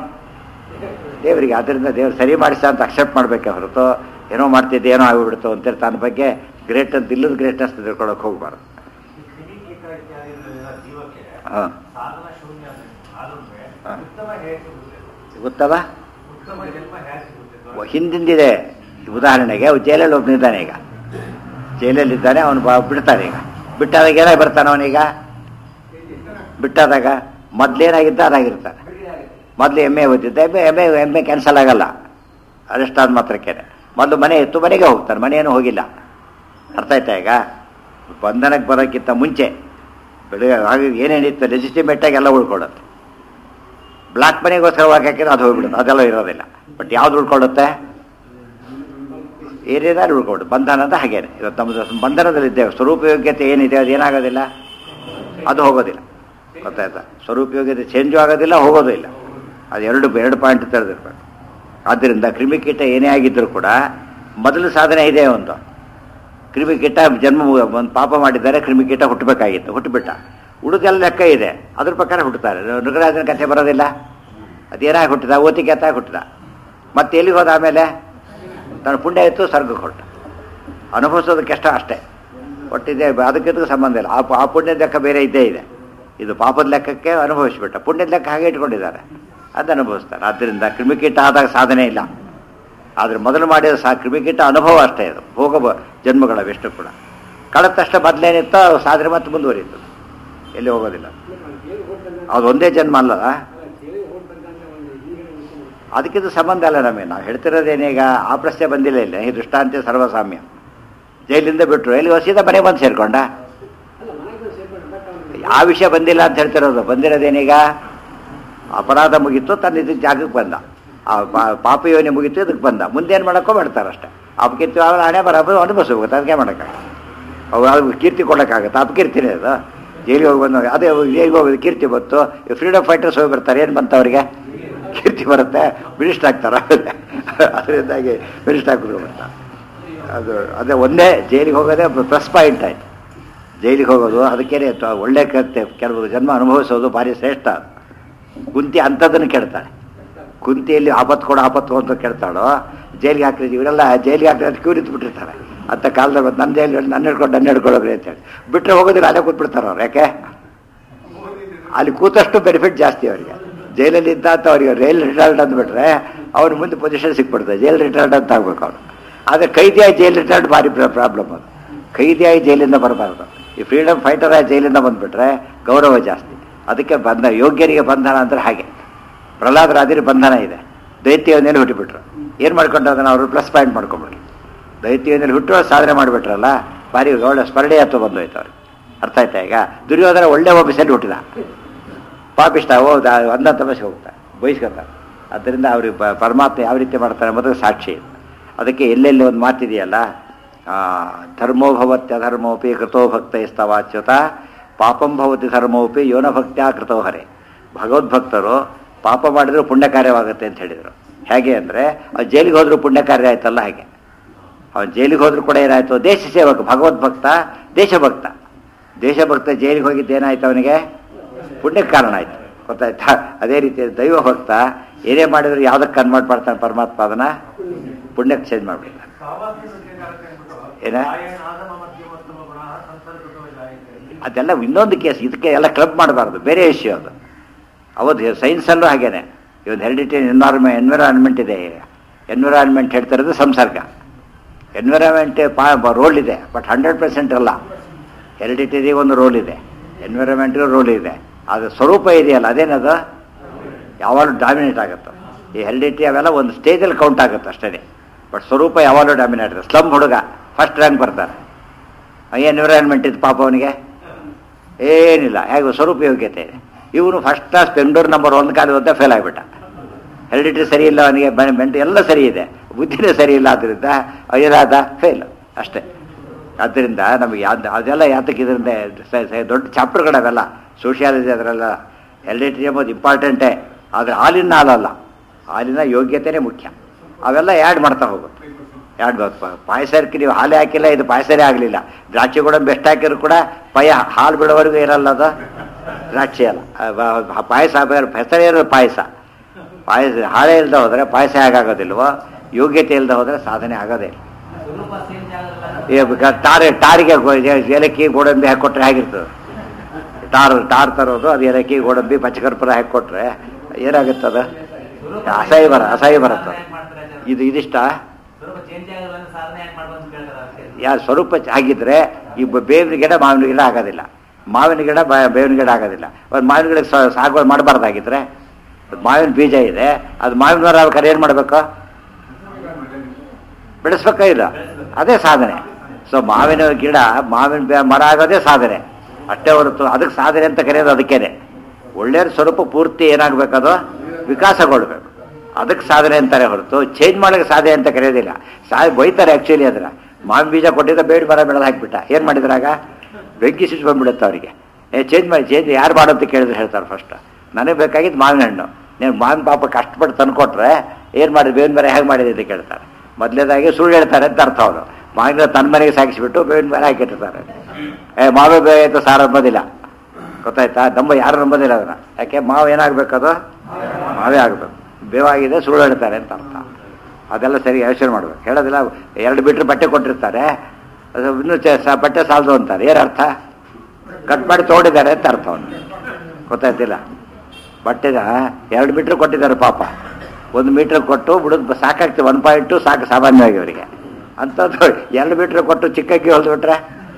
ದೇವರಿಗೆ ಅದರಿಂದ ದೇವ್ರು ಸರಿ ಮಾಡಿಸ ಅಂತ ಅಕ್ಸೆಪ್ಟ್ ಮಾಡಬೇಕೆ ಹೊರತು ಏನೋ ಮಾಡ್ತಿದ್ದೆ ಏನೋ ಆಗಿಬಿಡ್ತು ಅಂತೇಳಿ ತನ್ನ ಬಗ್ಗೆ ಗ್ರೇಟ್ ಅಂತ ಇಲ್ಲದ ಗ್ರೇಟ್ನೆಸ್ ತಿಳ್ಕೊಳಕ್ಕೆ ಹೋಗ್ಬಾರ್ದು ಕ್ರಿಮಿಕೀಟ ಇತ್ಯಾದಿಗಳಿಂದ ಜೀವಕ್ಕೆ ಹಾಂ ಸಾಧನ ಶೂನ್ಯ ಆದ್ರೂ ಹಾ. ಉತ್ತಮ ಹೇಗೆ ಸಿಗುತ್ತೆ ಗೊತ್ತಲ್ಲ ಉತ್ತಮ ಜನ್ಮ ಹೇಗೆ ಸಿಗುತ್ತೆ ಹಿಂದಿಂದಿದೆ ಉದಾಹರಣೆಗೆ ಅವ್ನು ಜೈಲಲ್ಲಿ ಒಬ್ಬನಿದ್ದಾನೆ ಈಗ ಜೈಲಲ್ಲಿದ್ದಾನೆ ಅವನು ಬಾ ಬಿಡ್ತಾನೆ ಈಗ ಬಿಟ್ಟಾದಾಗ ಏನಾಗಿ ಬರ್ತಾನೆ ಅವನೀಗ ಬಿಟ್ಟಾದಾಗ ಮೊದ್ಲೇನಾಗಿದ್ದ ಅದಾಗಿರ್ತಾನೆ ಮೊದಲು ಎಮ್ಮೆ ಓದಿದ್ದ ಎಮ್ಮೆ ಎಮ್ಮೆ ಎಮ್ಮೆ ಕ್ಯಾನ್ಸಲ್ ಆಗಲ್ಲ ಅದಷ್ಟಾದ ಮಾತ್ರಕ್ಕೇನೆ ಮೊದಲು ಮನೆ ಇತ್ತು ಮನೆಗೆ ಹೋಗ್ತಾನೆ ಮನೆಯೇನು ಹೋಗಿಲ್ಲ ಅರ್ಥ ಆಯ್ತಾ ಈಗ ಬಂಧನಕ್ಕೆ ಬರೋಕ್ಕಿಂತ ಮುಂಚೆ ಬೆಳಗ್ಗೆ ಆಗ ಏನೇನಿತ್ತು ಲೆಜಿಸ್ಟಿಮೇಟಾಗಿ ಎಲ್ಲ ಉಳ್ಕೊಳ್ಳುತ್ತೆ ಬ್ಲಾಕ್ ಮನಿಗೋಸ್ಕರ ಹಾಕಿದ್ರೆ ಅದು ಹೋಗ್ಬಿಡುತ್ತೆ ಅದೆಲ್ಲ ಇರೋದಿಲ್ಲ ಬಟ್ ಯಾವ್ದು ಉಳ್ಕೊಳ್ಳುತ್ತೆ ಏನಿದೆ ಉಳ್ಕೊಂಡು ಬಂಧನ ಅಂತ ಹಾಗೇನೆ ಇವತ್ತು ನಮ್ಮದು ಬಂಧನದಲ್ಲಿದ್ದೇವೆ ಸ್ವರೂಪ ಯೋಗ್ಯತೆ ಏನಿದೆ ಅದು ಏನಾಗೋದಿಲ್ಲ ಅದು ಹೋಗೋದಿಲ್ಲ ಗೊತ್ತಾಯ್ತಾ ಸ್ವರೂಪ ಯೋಗ್ಯತೆ ಚೇಂಜು ಆಗೋದಿಲ್ಲ ಹೋಗೋದು ಇಲ್ಲ ಅದು ಎರಡು ಎರಡು ಪಾಯಿಂಟ್ ತೆರೆದಿರ್ಬೇಕು ಆದ್ದರಿಂದ ಕ್ರಿಮಿಕೀಟ ಏನೇ ಆಗಿದ್ದರೂ ಕೂಡ ಮೊದಲು ಸಾಧನೆ ಇದೆ ಒಂದು ಕ್ರಿಮಿಕೀಟ ಜನ್ಮ ಒಂದು ಪಾಪ ಮಾಡಿದ್ದಾರೆ ಕ್ರಿಮಿಕೀಟ ಹುಟ್ಟಬೇಕಾಗಿತ್ತು ಹುಟ್ಟುಬಿಟ್ಟ ಉಳಿದೆಲ್ಲ ಲೆಕ್ಕ ಇದೆ ಅದ್ರ ಪ್ರಕಾರ ಹುಟ್ಟುತ್ತಾರೆ ನೃಗರಾಜನ ಕಥೆ ಬರೋದಿಲ್ಲ ಅದೇನಾಗಿ ಹುಟ್ಟಿದ ಓತಿಗೆತ ಹುಟ್ಟಿದ ಮತ್ತೆ ಎಲ್ಲಿಗೆ ಹೋದ ಆಮೇಲೆ ತನ್ನ ಪುಣ್ಯ ಇತ್ತು ಸ್ವರ್ಗಕ್ಕೆ ಹೊರಟ ಅನುಭವಿಸೋದಕ್ಕೆ ಕಷ್ಟ ಅಷ್ಟೇ ಒಟ್ಟಿದೆ ಅದಕ್ಕಿದಕ್ಕೆ ಸಂಬಂಧ ಇಲ್ಲ ಆ ಆ ಪುಣ್ಯದ ಲೆಕ್ಕ ಬೇರೆ ಇದ್ದೇ ಇದೆ ಇದು ಪಾಪದ ಲೆಕ್ಕಕ್ಕೆ ಅನುಭವಿಸ್ಬಿಟ್ಟ ಪುಣ್ಯದ ಲೆಕ್ಕ ಹಾಗೆ ಇಟ್ಕೊಂಡಿದ್ದಾರೆ ಅದು ಅನುಭವಿಸ್ತಾರೆ ಆದ್ದರಿಂದ ಕ್ರಿಮಿಕೀಟ ಆದಾಗ ಸಾಧನೆ ಇಲ್ಲ ಆದರೆ ಮೊದಲು ಮಾಡಿದ ಸಹ ಕ್ರಿಮಿಕೀಟ ಅನುಭವ ಅಷ್ಟೇ ಇದು ಭೋಗ ಬ- ಜನ್ಮಗಳವೆಷ್ಟು ಕೂಡ ಕಳೆದ ತಕ್ಷಣ ಮೊದಲೇನಿತ್ತೋ ಸಾಧನೆ ಮತ್ತೆ ಮುಂದುವರಿಯುತ್ತದೆ ಎಲ್ಲಿ ಹೋಗೋದಿಲ್ಲ ಅದು ಒಂದೇ ಜನ್ಮ ಅಲ್ಲದ ಅದಕ್ಕಿದು ಸಂಬಂಧ ಅಲ್ಲ ನಮಗೆ ನಾವು ಹೇಳ್ತಿರೋದೇನೀಗ ಆ ಪ್ರಶ್ನೆ ಬಂದಿಲ್ಲ ಇಲ್ಲ ಈ ದೃಷ್ಟಾಂತ ಸರ್ವಸಾಮ್ಯ ಜೈಲಿಂದ ಬಿಟ್ಟರು ಎಲ್ಲಿ ಸೀದಾ ಮನೆ ಬಂದು ಸೇರ್ಕೊಂಡ ಆ ವಿಷಯ ಬಂದಿಲ್ಲ ಅಂತ ಹೇಳ್ತಿರೋದು ಬಂದಿರೋದೇನೀಗ ಅಪರಾಧ ಮುಗೀತು ತನ್ನ ಇದಕ್ಕೆ ಜಾಗಕ್ಕೆ ಬಂದ ಆ ಪಾ- ಪಾಪ ಯೋನಿ ಮುಗೀತು ಇದಕ್ಕೆ ಬಂದ ಮುಂದೇನು ಮಾಡೋಕ್ಕೋ ಮಾಡ್ತಾರೆ ಅಷ್ಟೇ ಅಪಕೀರ್ತಿ ಅವ್ರ ಹಣೆ ಬರೋದು ಅನುಭವಿಸ್ಬೇಕು ಅದಕ್ಕೆ ಮಾಡೋಕ್ಕಾಗ ಅವು ಅದು ಕೀರ್ತಿ ಕೊಡೋಕ್ಕಾಗತ್ತೆ ಅಪಕೀರ್ತಿನೇ ಅದು ಜೈಲಿಗೆ ಹೋಗಿ ಬಂದ ಅದೇ ಜೈಲಿಗೆ ಹೋಗೋದು ಕೀರ್ತಿ ಬಂತು ಫ್ರೀಡಮ್ ಫೈಟರ್ಸ್ ಹೋಗಿ ಬರ್ತಾರೆ ಏನು ಬಂತು ಅವರಿಗೆ ಕೀರ್ತಿ ಬರುತ್ತೆ ಮಿನಿಸ್ಟರ್ ಆಗ್ತಾರೆ ಅದರಿಂದಾಗಿ ಮಿನಿಸ್ಟರ್ ಹಾಕಿದ್ರು ಬರ್ತಾರೆ ಅದು ಅದೇ ಒಂದೇ ಜೈಲಿಗೆ ಹೋಗೋದೇ ಪ್ಲಸ್ ಪಾಯಿಂಟ್ ಆಯ್ತು ಜೈಲಿಗೆ ಹೋಗೋದು ಅದಕ್ಕೇನೆ ತ- ಒಳ್ಳೆ ಕತ್ತೆ ಕೆಲವು ಜನ್ಮ ಅನುಭವಿಸೋದು ಭಾರಿ ಶ್ರೇಷ್ಠ ಅದು. ಕುಂತಿ ಅಂಥದ್ದನ್ನು ಕೆಡ್ತಾಳೆ ಕುಂತಿಯಲ್ಲಿ ಆಪತ್ತು ಕೊಡು ಆಪತ್ತು ಅಂತ ಕೆಡ್ತಾಳೋ ಜೈಲಿಗೆ ಹಾಕಿದ್ರೆ ಇವರೆಲ್ಲ ಜೈಲಿಗೆ ಹಾಕಿದ್ರೆ ಅದು ಕ್ಯೂ ನಿಂತ್ಬಿಟ್ಟಿರ್ತಾರೆ ಅಂತ ಕಾಲದಾಗ ಬಂದು ನನ್ನ ಜೈಲಿ ನನ್ನ ಹಿಡ್ಕೊಂಡು ನನ್ನ ಹಿಡ್ಕೊಳ್ಳೋಗ್ರಿ ಅಂತೇಳಿ ಬಿಟ್ಟರೆ ಹೋಗೋದಿಲ್ಲ ಅಲ್ಲೇ ಕೂತ್ಬಿಡ್ತಾರೆ ಅವ್ರು ಯಾಕೆ ಅಲ್ಲಿ ಕೂತಷ್ಟು ಬೆನಿಫಿಟ್ ಜಾಸ್ತಿ ಅವರಿಗೆ ಜೈಲಲ್ಲಿ ಇದ್ದ ಅಂತ ಅವರಿಗೆ ರೈಲ್ ರಿಟೈರ್ಡ್ ಅಂದ್ಬಿಟ್ರೆ ಅವ್ನು ಮುಂದೆ ಪೊಸಿಷನ್ ಸಿಕ್ಬಿಡ್ತದೆ ಜೈಲ್ ರಿಟೈರ್ಡ್ ಅಂತ ಆಗ್ಬೇಕು ಅವನು ಆದರೆ ಕೈದಿಯಾಗಿ ಜೈಲ್ ರಿಟೈರ್ಡ್ ಭಾರಿ ಪ್ರಾಬ್ಲಮ್ ಅದು ಕೈದಿಯಾಗಿ ಜೈಲಿಂದ ಬರಬಾರ್ದು ಈ ಫ್ರೀಡಮ್ ಫೈಟರ್ ಆಗಿ ಜೈಲಿಂದ ಬಂದ್ಬಿಟ್ರೆ ಗೌರವ ಜಾಸ್ತಿ ಅದಕ್ಕೆ ಬಂಧ ಯೋಗ್ಯರಿಗೆ ಬಂಧನ ಅಂದ್ರೆ ಹಾಗೆ ಪ್ರಹ್ಲಾದ ರಾಜರಿಗೆ ಬಂಧನ ಇದೆ ದೈತ್ಯವನ್ನೇನು ಹುಟ್ಟಿಬಿಟ್ರು ಏನು ಮಾಡ್ಕೊಂಡು ಅದನ್ನು ಅವರು ಪ್ಲಸ್ ಪಾಯಿಂಟ್ ಮಾಡ್ಕೊಂಡ್ಬಿಟ್ರು ದೈತ್ಯವನ್ನೇಲಿ ಹುಟ್ಟು ಸಾಧನೆ ಮಾಡಿಬಿಟ್ರಲ್ಲ ಭಾರಿ ಒಳ್ಳೆ ಸ್ಮರಣೀಯತ್ವ ಬಂದೋಯ್ತು ಅವ್ರಿಗೆ ಅರ್ಥ ಆಯ್ತಾ ಈಗ ದುರ್ಯೋಧನ ಒಳ್ಳೆ ಆಫೀಸಲ್ಲಿ ಹುಟ್ಟಿದ ಪಾಪಿಷ್ಟ ಹೋದ ಒಂದ ತಮಸ್ಗೆ ಹೋಗ್ತಾರೆ ಬಯಸ್ಕೊತಾರೆ ಅದರಿಂದ ಅವ್ರಿಗೆ ಪ- ಪರಮಾತ್ಮ ಯಾವ ರೀತಿ ಮಾಡ್ತಾರೆ ಎಂಬುದಕ್ಕೆ ಸಾಕ್ಷಿ ಇದು ಅದಕ್ಕೆ ಎಲ್ಲೆಲ್ಲಿ ಒಂದು ಮಾತಿದೆಯಲ್ಲ ಆ, ಧರ್ಮೋ ಭವತ್ಯ ಧರ್ಮೋಪಿ ಕೃತೋ ಭಕ್ತೈಸ್ತವಾಚ್ಯುತ ಪಾಪಂ ಭವತಿ ಧರ್ಮೋಪಿ ಯೋನ ಭಕ್ತ್ಯಾ ಕೃತೋ ಹರೆ ಭಗವದ್ಭಕ್ತರು ಪಾಪ ಮಾಡಿದ್ರು ಪುಣ್ಯ ಕಾರ್ಯವಾಗುತ್ತೆ ಅಂತ ಹೇಳಿದರು ಹೇಗೆ ಅಂದರೆ ಅವ್ರು ಜೈಲಿಗೆ ಹೋದ್ರು ಪುಣ್ಯ ಕಾರ್ಯ ಆಯ್ತಲ್ಲ ಹಾಗೆ ಅವನು ಜೈಲಿಗೆ ಹೋದ್ರು ಕೂಡ ಏನಾಯ್ತು ದೇಶ ಸೇವಕ ಭಗವದ್ಭಕ್ತ ದೇಶಭಕ್ತ ದೇಶಭಕ್ತ ಜೈಲಿಗೆ ಹೋಗಿದ್ದು ಏನಾಯ್ತು ಅವನಿಗೆ ಪುಣ್ಯಕ್ಕೆ ಕಾರಣ ಆಯ್ತು ಗೊತ್ತಾಯ್ತಾ ಅದೇ ರೀತಿ ದೈವ ಭಕ್ತ ಏನೇ ಮಾಡಿದ್ರು ಯಾವುದಕ್ಕೆ ಕನ್ವರ್ಟ್ ಮಾಡ್ತಾನೆ ಪರಮಾತ್ಮ ಅದನ್ನ ಪುಣ್ಯಕ್ಕೆ ಚೇಂಜ್ ಮಾಡ್ಬಿಡ್ತಾನೆ ಏನ? ಆದಮ ಮಧ್ಯಮೋತ್ತಮ ಗುಣ ಸಂಸರ್ಗತೋ ಜಾಯತೆ ಅದೆಲ್ಲ ಇನ್ನೊಂದು ಕೇಸ್ ಇದಕ್ಕೆ ಎಲ್ಲ ಕ್ಲಬ್ ಮಾಡಬಾರ್ದು ಬೇರೆ ವಿಷಯ ಅದು ಅವತ್ತು ಸೈನ್ಸಲ್ಲೂ ಹಾಗೇನೆ ಇವತ್ತು ಹೆರಿಡಿಟಿ ಎನ್ವೈರ್ಮೆಂಟ್ ಎನ್ವಿರಾನ್ಮೆಂಟ್ ಇದೆ ಎನ್ವಿರಾನ್ಮೆಂಟ್ ಹೇಳ್ತಿರೋದು ಸಂಸರ್ಗ ಎನ್ವಿರಾನ್ಮೆಂಟ್ ಪಾ ರೋಲ್ ಇದೆ ಬಟ್ ಹಂಡ್ರೆಡ್ ಪರ್ಸೆಂಟ್ ಅಲ್ಲ ಹೆರಿಡಿಟಿಗೆ ಒಂದು ರೋಲ್ ಇದೆ ಎನ್ವಿರಾನ್ಮೆಂಟ್ಗೂ ರೋಲ್ ಇದೆ ಅದು ಸ್ವರೂಪ ಇದೆಯಲ್ಲ ಅದೇನದು ಯಾವಾಗಲೂ ಡಾಮಿನೇಟ್ ಆಗುತ್ತೆ ಈ ಹೆರಿಡಿಟಿ ಅವೆಲ್ಲ ಒಂದು ಸ್ಟೇಜಲ್ಲಿ ಕೌಂಟ್ ಆಗುತ್ತೆ ಅಷ್ಟೇ ಬಟ್ ಸ್ವರೂಪ ಯಾವಾಗಲೂ ಡಾಮಿನೇಟ್ ಆಗುತ್ತೆ ಸ್ಲಮ್ ಹುಡುಗ ಫಸ್ಟ್ ರ್ಯಾಂಕ್ ಬರ್ತಾರೆ ಎನ್ವಿರಾನ್ಮೆಂಟ್ ಇದು ಪಾಪ ಅವನಿಗೆ ಏನಿಲ್ಲ ಹೇಗೆ ಸ್ವರೂಪ ಯೋಗ್ಯತೆ ಇದೆ ಇವನು ಫಸ್ಟ್ ಕ್ಲಾಸ್ ಬೆಂಗಳೂರು ನಂಬರ್ ಒಂದು ಕಾಲ ಓದ್ತಾ ಫೇಲ್ ಆಗಿಬಿಟ್ಟ ಹೆರಿಡಿಟಿ ಸರಿ ಇಲ್ಲ ಅವನಿಗೆ ಮೆಂಟ್ ಎಲ್ಲ ಸರಿ ಇದೆ ಬುದ್ಧಿನೇ ಸರಿ ಇಲ್ಲ ಆದ್ದರಿಂದ ಏನಾದ ಫೇಲ್ ಅಷ್ಟೇ ಆದ್ದರಿಂದ ನಮಗೆ ಯಾವ್ದು ಅದೆಲ್ಲ ಯಾತಕ್ಕೆ ಇದರಿಂದ ಸ- ಸ- ದೊಡ್ಡ ಚಾಪ್ಟರ್ಗಳವೆಲ್ಲ ಸೋಷಿಯಾಲಜಿ ಅದರೆಲ್ಲ ಹೆರಿಡಿಟಿ ಎಂಬುದು ಇಂಪಾರ್ಟೆಂಟೇ ಆದರೆ ಹಾಲಿನ ಹಾಲಲ್ಲ ಹಾಲಿನ ಯೋಗ್ಯತೆಯೇ ಮುಖ್ಯ ಅವೆಲ್ಲ ಆ್ಯಡ್ ಮಾಡ್ತಾ ಹೋಗುತ್ತೆ ಆ್ಯಡ್ ಪಾಯಸಕ್ಕೆ ನೀವು ಹಾಲೇ ಹಾಕಿಲ್ಲ ಇದು ಪಾಯಸನೇ ಆಗಲಿಲ್ಲ ದ್ರಾಕ್ಷಿ ಕೂಡ ಬೆಸ್ಟ್ ಹಾಕಿದ್ರು ಕೂಡ ಪಯ ಹಾಲು ಬಿಡೋವರೆಗೂ ಇರಲ್ಲ ಅದು ದ್ರಾಕ್ಷಿ ಅಲ್ಲ ಆ, ಬ- ಪಾಯಸ ಹೆಸರೇ ಇರೋದು ಪಾಯಸ ಪಾಯಸ ಹಾಳೆ ಇಲ್ಲದೆ ಹೋದರೆ ಪಾಯಸ ಹೇಗಾಗೋದಿಲ್ವೋ ಯೋಗ್ಯತೆ ಇಲ್ಲದೆ ಹೋದರೆ ಸಾಧನೆ ಆಗೋದೇ ಇಲ್ಲ ಸ್ವರೂಪ ಚೇಂಜ್ ಆಗಲ್ಲ ಈ ಬ- ಟಾರ್ ಟಾರಿಗೆ ಗೋ- ಏ- ಏಲಕ್ಕಿ ಗೋಡಂಬಿ ಹಾಕಿಕೊಟ್ರೆ ಹೇಗಿರ್ತದೆ ಟಾರ್ ಟಾರ್ ತರೋದು ಅದು ಏಲಕ್ಕಿ ಗೋಡಂಬಿ ಪಚ್ಚಕರ್ಪೂರ ಹಾಕಿಕೊಟ್ರೆ ಏನಾಗುತ್ತದ ಅಸಹ್ಯ ಬರ ಅಸಹ್ಯ ಬರುತ್ತೆ ಯಾಕ್ ಮಾಡ್ತಾರೆ ಜನ? ಇದು ಇದಿಷ್ಟ ಸ್ವರೂಪ ಚೇಂಜ್ ಆಗಲ್ಲ ಅಂದ್ರೆ ಸಾಧನೆ ಯಾಕೆ ಮಾಡ್ಬೋದು ಅಂತ ಕೇಳ್ತಾರೆ ಅದಕ್ಕೆ. ಯಾ ಸ್ವರೂಪ ಚ- ಆಗಿದ್ರೆ ಈ ಬ- ಬೇವಿನ ಗಿಡ ಮಾವಿನ ಗಿಡ ಆಗೋದಿಲ್ಲ ಮಾವಿನ ಗಿಡ ಬ- ಬೇವಿನ ಗಿಡ ಆಗೋದಿಲ್ಲ ಒಂದು ಮಾವಿನ ಗಿಡ ಸಾಗುವಳಿ ಮಾಡಬಾರ್ದಾಗಿದ್ರೆ ಮಾವಿನ ಬೀಜ ಇದೆ ಅದು ಮಾವಿನ ಮರ ಆಗ್ಬೇಕಾದ್ರೆ ಏನು ಮಾಡಬೇಕು ಬೆಳೆಸ್ಬೇಕಾ ಇಲ್ಲ ಅದೇ ಸಾಧನೆ ಸೊ ಮಾವಿನ ಗಿಡ ಮಾವಿನ ಬೆ- ಮರ ಆಗೋದೇ ಸಾಧನೆ ಅಷ್ಟೇ ಹೊರತು ಅದಕ್ಕೆ ಸಾಧನೆ ಅಂತ ಕರೆಯೋದು ಅದಕ್ಕೇನೆ ಒಳ್ಳೆಯ ಸ್ವರೂಪ ಪೂರ್ತಿ ಏನಾಗಬೇಕದು ವಿಕಾಸಗೊಳ್ಬೇಕು ಅದಕ್ಕೆ ಸಾಧನೆ ಅಂತಾರೆ ಹೊರತು ಚೇಂಜ್ ಮಾಡೋಕ್ಕೆ ಸಾಧನೆ ಅಂತ ಕರೆಯೋದಿಲ್ಲ ಸಾ ಬೈತಾರೆ ಆ್ಯಕ್ಚುಲಿ ಅದನ್ನ ಮಾವಿನ ಬೀಜ ಕೊಟ್ಟಿದ್ದ ಬೇಡ ಬರ ಬೆಳೆದು ಹಾಕ್ಬಿಟ್ಟ ಏನು ಮಾಡಿದ್ರಾಗ ಬೆಂಕಿ ಸ್ವಿಚ್ ಬಂದ್ಬಿಡುತ್ತೆ ಅವರಿಗೆ ಏ ಚೇಂಜ್ ಮಾಡಿ ಚೇಂಜ್ ಯಾರು ಮಾಡೋಂತ ಕೇಳಿದ್ರೆ ಹೇಳ್ತಾರೆ ಫಸ್ಟ್ ನನಗೆ ಬೇಕಾಗಿದ್ದು ಮಾವಿನ ಹಣ್ಣು ನೀನು ಮಾವಿನ ಪಾಪ ಕಷ್ಟಪಟ್ಟು ತಂದುಕೊಟ್ರೆ ಏನು ಮಾಡಿದ್ರು ಬೇವಿನ ಮರ ಹೇಗೆ ಮಾಡಿದೆ ಅಂತ ಕೇಳ್ತಾರೆ ಮೊದಲೇದಾಗಿ ಸುಳ್ಳು ಹೇಳ್ತಾರೆ ಅಂತ ಅರ್ಥ ಅವರು ಮಾವಿನ ತನ್ನ ಮನೆಗೆ ಸಾಗಿಸಿಬಿಟ್ಟು ಬೇವಿನ ಮರ ಹಾಕಿಟ್ಟಿರ್ತಾರೆ ಏ ಮಾವೇ ಬೇ ಅಂತ ಸಾರ ಅಂಬೋದಿಲ್ಲ ಗೊತ್ತಾಯ್ತಾ ನಂಬ ಯಾರು ನಂಬೋದಿಲ್ಲ ಅದನ್ನ ಯಾಕೆ ಮಾವು ಏನಾಗಬೇಕದು ಮಾವೇ ಆಗಬೇಕು ಬೇವಾಗಿದೆ ಸುಳ್ಳು ಹೇಳ್ತಾರೆ ಅಂತ ಅರ್ಥ ಅದೆಲ್ಲ ಸರಿ ಯೋಚನೆ ಮಾಡ್ಬೇಕು ಹೇಳೋದಿಲ್ಲ ಎರಡು ಮೀಟ್ರ್ ಬಟ್ಟೆ ಕೊಟ್ಟಿರ್ತಾರೆ ಅದು ಇನ್ನೂ ಚ ಸ- ಬಟ್ಟೆ ಸಾಲದು ಅಂತಾರೆ ಏನು ಅರ್ಥ ಕಟ್ ಮಾಡಿ ತೊಗೊಂಡಿದ್ದಾರೆ ಅಂತ ಅರ್ಥ ಅವನು ಗೊತ್ತಾಯ್ತಿಲ್ಲ ಬಟ್ಟೆಗ ಎರಡು ಮೀಟ್ರ್ ಕೊಟ್ಟಿದ್ದಾರೆ ಪಾಪ ಒಂದು ಮೀಟ್ರ್ ಕೊಟ್ಟು ಬಿಡೋದು ಸಾಕಾಗ್ತದೆ ಒನ್ ಪಾಯಿಂಟು ಸಾಕು ಸಾಮಾನ್ಯವಾಗಿ ಅವರಿಗೆ ಅಂಥದ್ದು ಎರಡು ಮೀಟ್ರ್ ಕೊಟ್ಟು ಚಿಕ್ಕಕ್ಕಿ ಹೊಲ್ದ್ಬಿಟ್ರೆ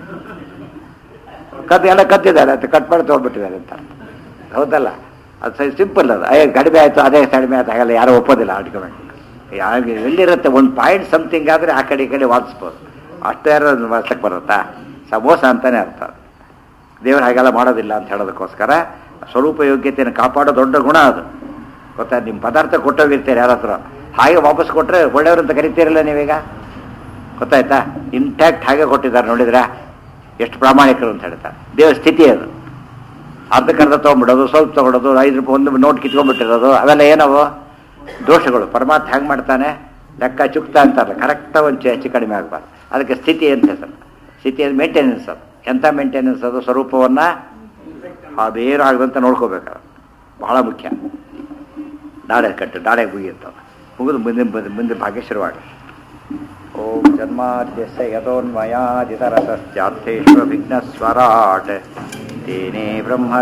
ಕದ್ದು ಎಲ್ಲ ಕದ್ದಿದ್ದಾರೆ ಅಂತ ಕಟ್ ಮಾಡಿ ತೊಗೊಂಡ್ಬಿಟ್ಟಿದ್ದಾರೆ ಅಂತ ಹೌದಲ್ಲ ಅದು ಸಿಂಪಲ್ ಅದು ಅಯ್ಯ ಕಡಿಮೆ ಆಯಿತು ಅದೇ ಕಡಿಮೆ ಆಯ್ತು ಹಾಗಲ್ಲ ಯಾರು ಒಪ್ಪೋದಿಲ್ಲ ಆರ್ಗ್ಯುಮೆಂಟ್ ಯಾರು ಎಲ್ಲಿರುತ್ತೆ ಒಂದು ಪಾಯಿಂಟ್ ಸಮಥಿಂಗ್ ಆದರೆ ಆ ಕಡೆ ಈ ಕಡೆ ವಾದಿಸ್ಬೋದು ಅಷ್ಟೇ ಯಾರು ವಾದಿಸಕ್ಕೆ ಬರುತ್ತಾ ಸಮೋಸ ಅಂತಾನೆ ಅರ್ಥ ಅದು. ದೇವರು ಹಾಗೆಲ್ಲ ಮಾಡೋದಿಲ್ಲ ಅಂತ ಹೇಳೋದಕ್ಕೋಸ್ಕರ ಸ್ವರೂಪ ಯೋಗ್ಯತೆಯನ್ನು ಕಾಪಾಡೋ ದೊಡ್ಡ ಗುಣ ಅದು ಗೊತ್ತಾ ನಿಮ್ಮ ಪದಾರ್ಥ ಕೊಟ್ಟೋಗಿರ್ತೀರಿ ಯಾರ ಹತ್ರ ಹಾಗೆ ವಾಪಸ್ ಕೊಟ್ಟರೆ ಒಳ್ಳೆಯವರು ಅಂತ ಕರಿತೀರಲ್ಲ ನೀವೀಗ ಗೊತ್ತಾಯ್ತಾ ಇಂಟ್ಯಾಕ್ಟ್ ಹಾಗೆ ಕೊಟ್ಟಿದ್ದಾರೆ ನೋಡಿದ್ರಾ ಎಷ್ಟು ಪ್ರಾಮಾಣಿಕರು ಅಂತ ಹೇಳ್ತಾರೆ ದೇವರ ಸ್ಥಿತಿ ಅದು ಅರ್ಧಕ್ಕರ್ಧ ತೊಗೊಂಡ್ಬಿಡೋದು ಸ್ವಲ್ಪ ತೊಗೊಳೋದು ಐದು ರೂಪಾಯಿ ಒಂದು ನೋಟ್ ಕಿತ್ಕೊಂಡ್ಬಿಟ್ಟಿರೋದು ಅವೆಲ್ಲ ಏನವು ದೋಷಗಳು ಪರಮಾತ್ಮ ಹೆಂಗೆ ಮಾಡ್ತಾನೆ ಲೆಕ್ಕ ಚುಕ್ತ ಅಂತಾರಲ್ಲ ಕರೆಕ್ಟಾಗಿ ಒಂದು ಹೆಚ್ಚು ಕಡಿಮೆ ಆಗಬಾರ್ದು ಅದಕ್ಕೆ ಸ್ಥಿತಿ ಅಂತ ಹೆಸರು ಸ್ಥಿತಿ ಅದು ಮೇಂಟೆನೆನ್ಸ್ ಅದು ಎಂಥ ಮೇಂಟೆನೆನ್ಸ್ ಅದು ಸ್ವರೂಪವನ್ನು ಅದೇನು ಆಗದಂತ ನೋಡ್ಕೋಬೇಕು ಬಹಳ ಮುಖ್ಯ ನಾಳೆ ಕಟ್ಟು ನಾಳೆ ಮುಗಿಯುತ್ತವೆ ಮುಗಿದು ಮುಂದಿನ ಮುಂದೆ- ಮುಂದೆ ಭಾಗ್ಯ ಶುರುವಾಗ ಓಂ ಜನ್ಮಾದ್ಯಸ್ಯ ಯತೋನ್ಮಯಾದಿತರತಶ್ಚಾರ್ಥೇಶ್ವ ವಿಘ್ನಸ್ವರಾಟ್ ತೇನೇ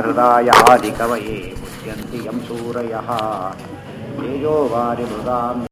ಬ್ರಹ್ಮಹೃದಾಯಾದಿಕವಯೇ ಮುಚ್ಯಂತಿ ಯಂ ಸೂರಯಃ ತೇಜೋ ವಾರಿ ಮೃದಾಂ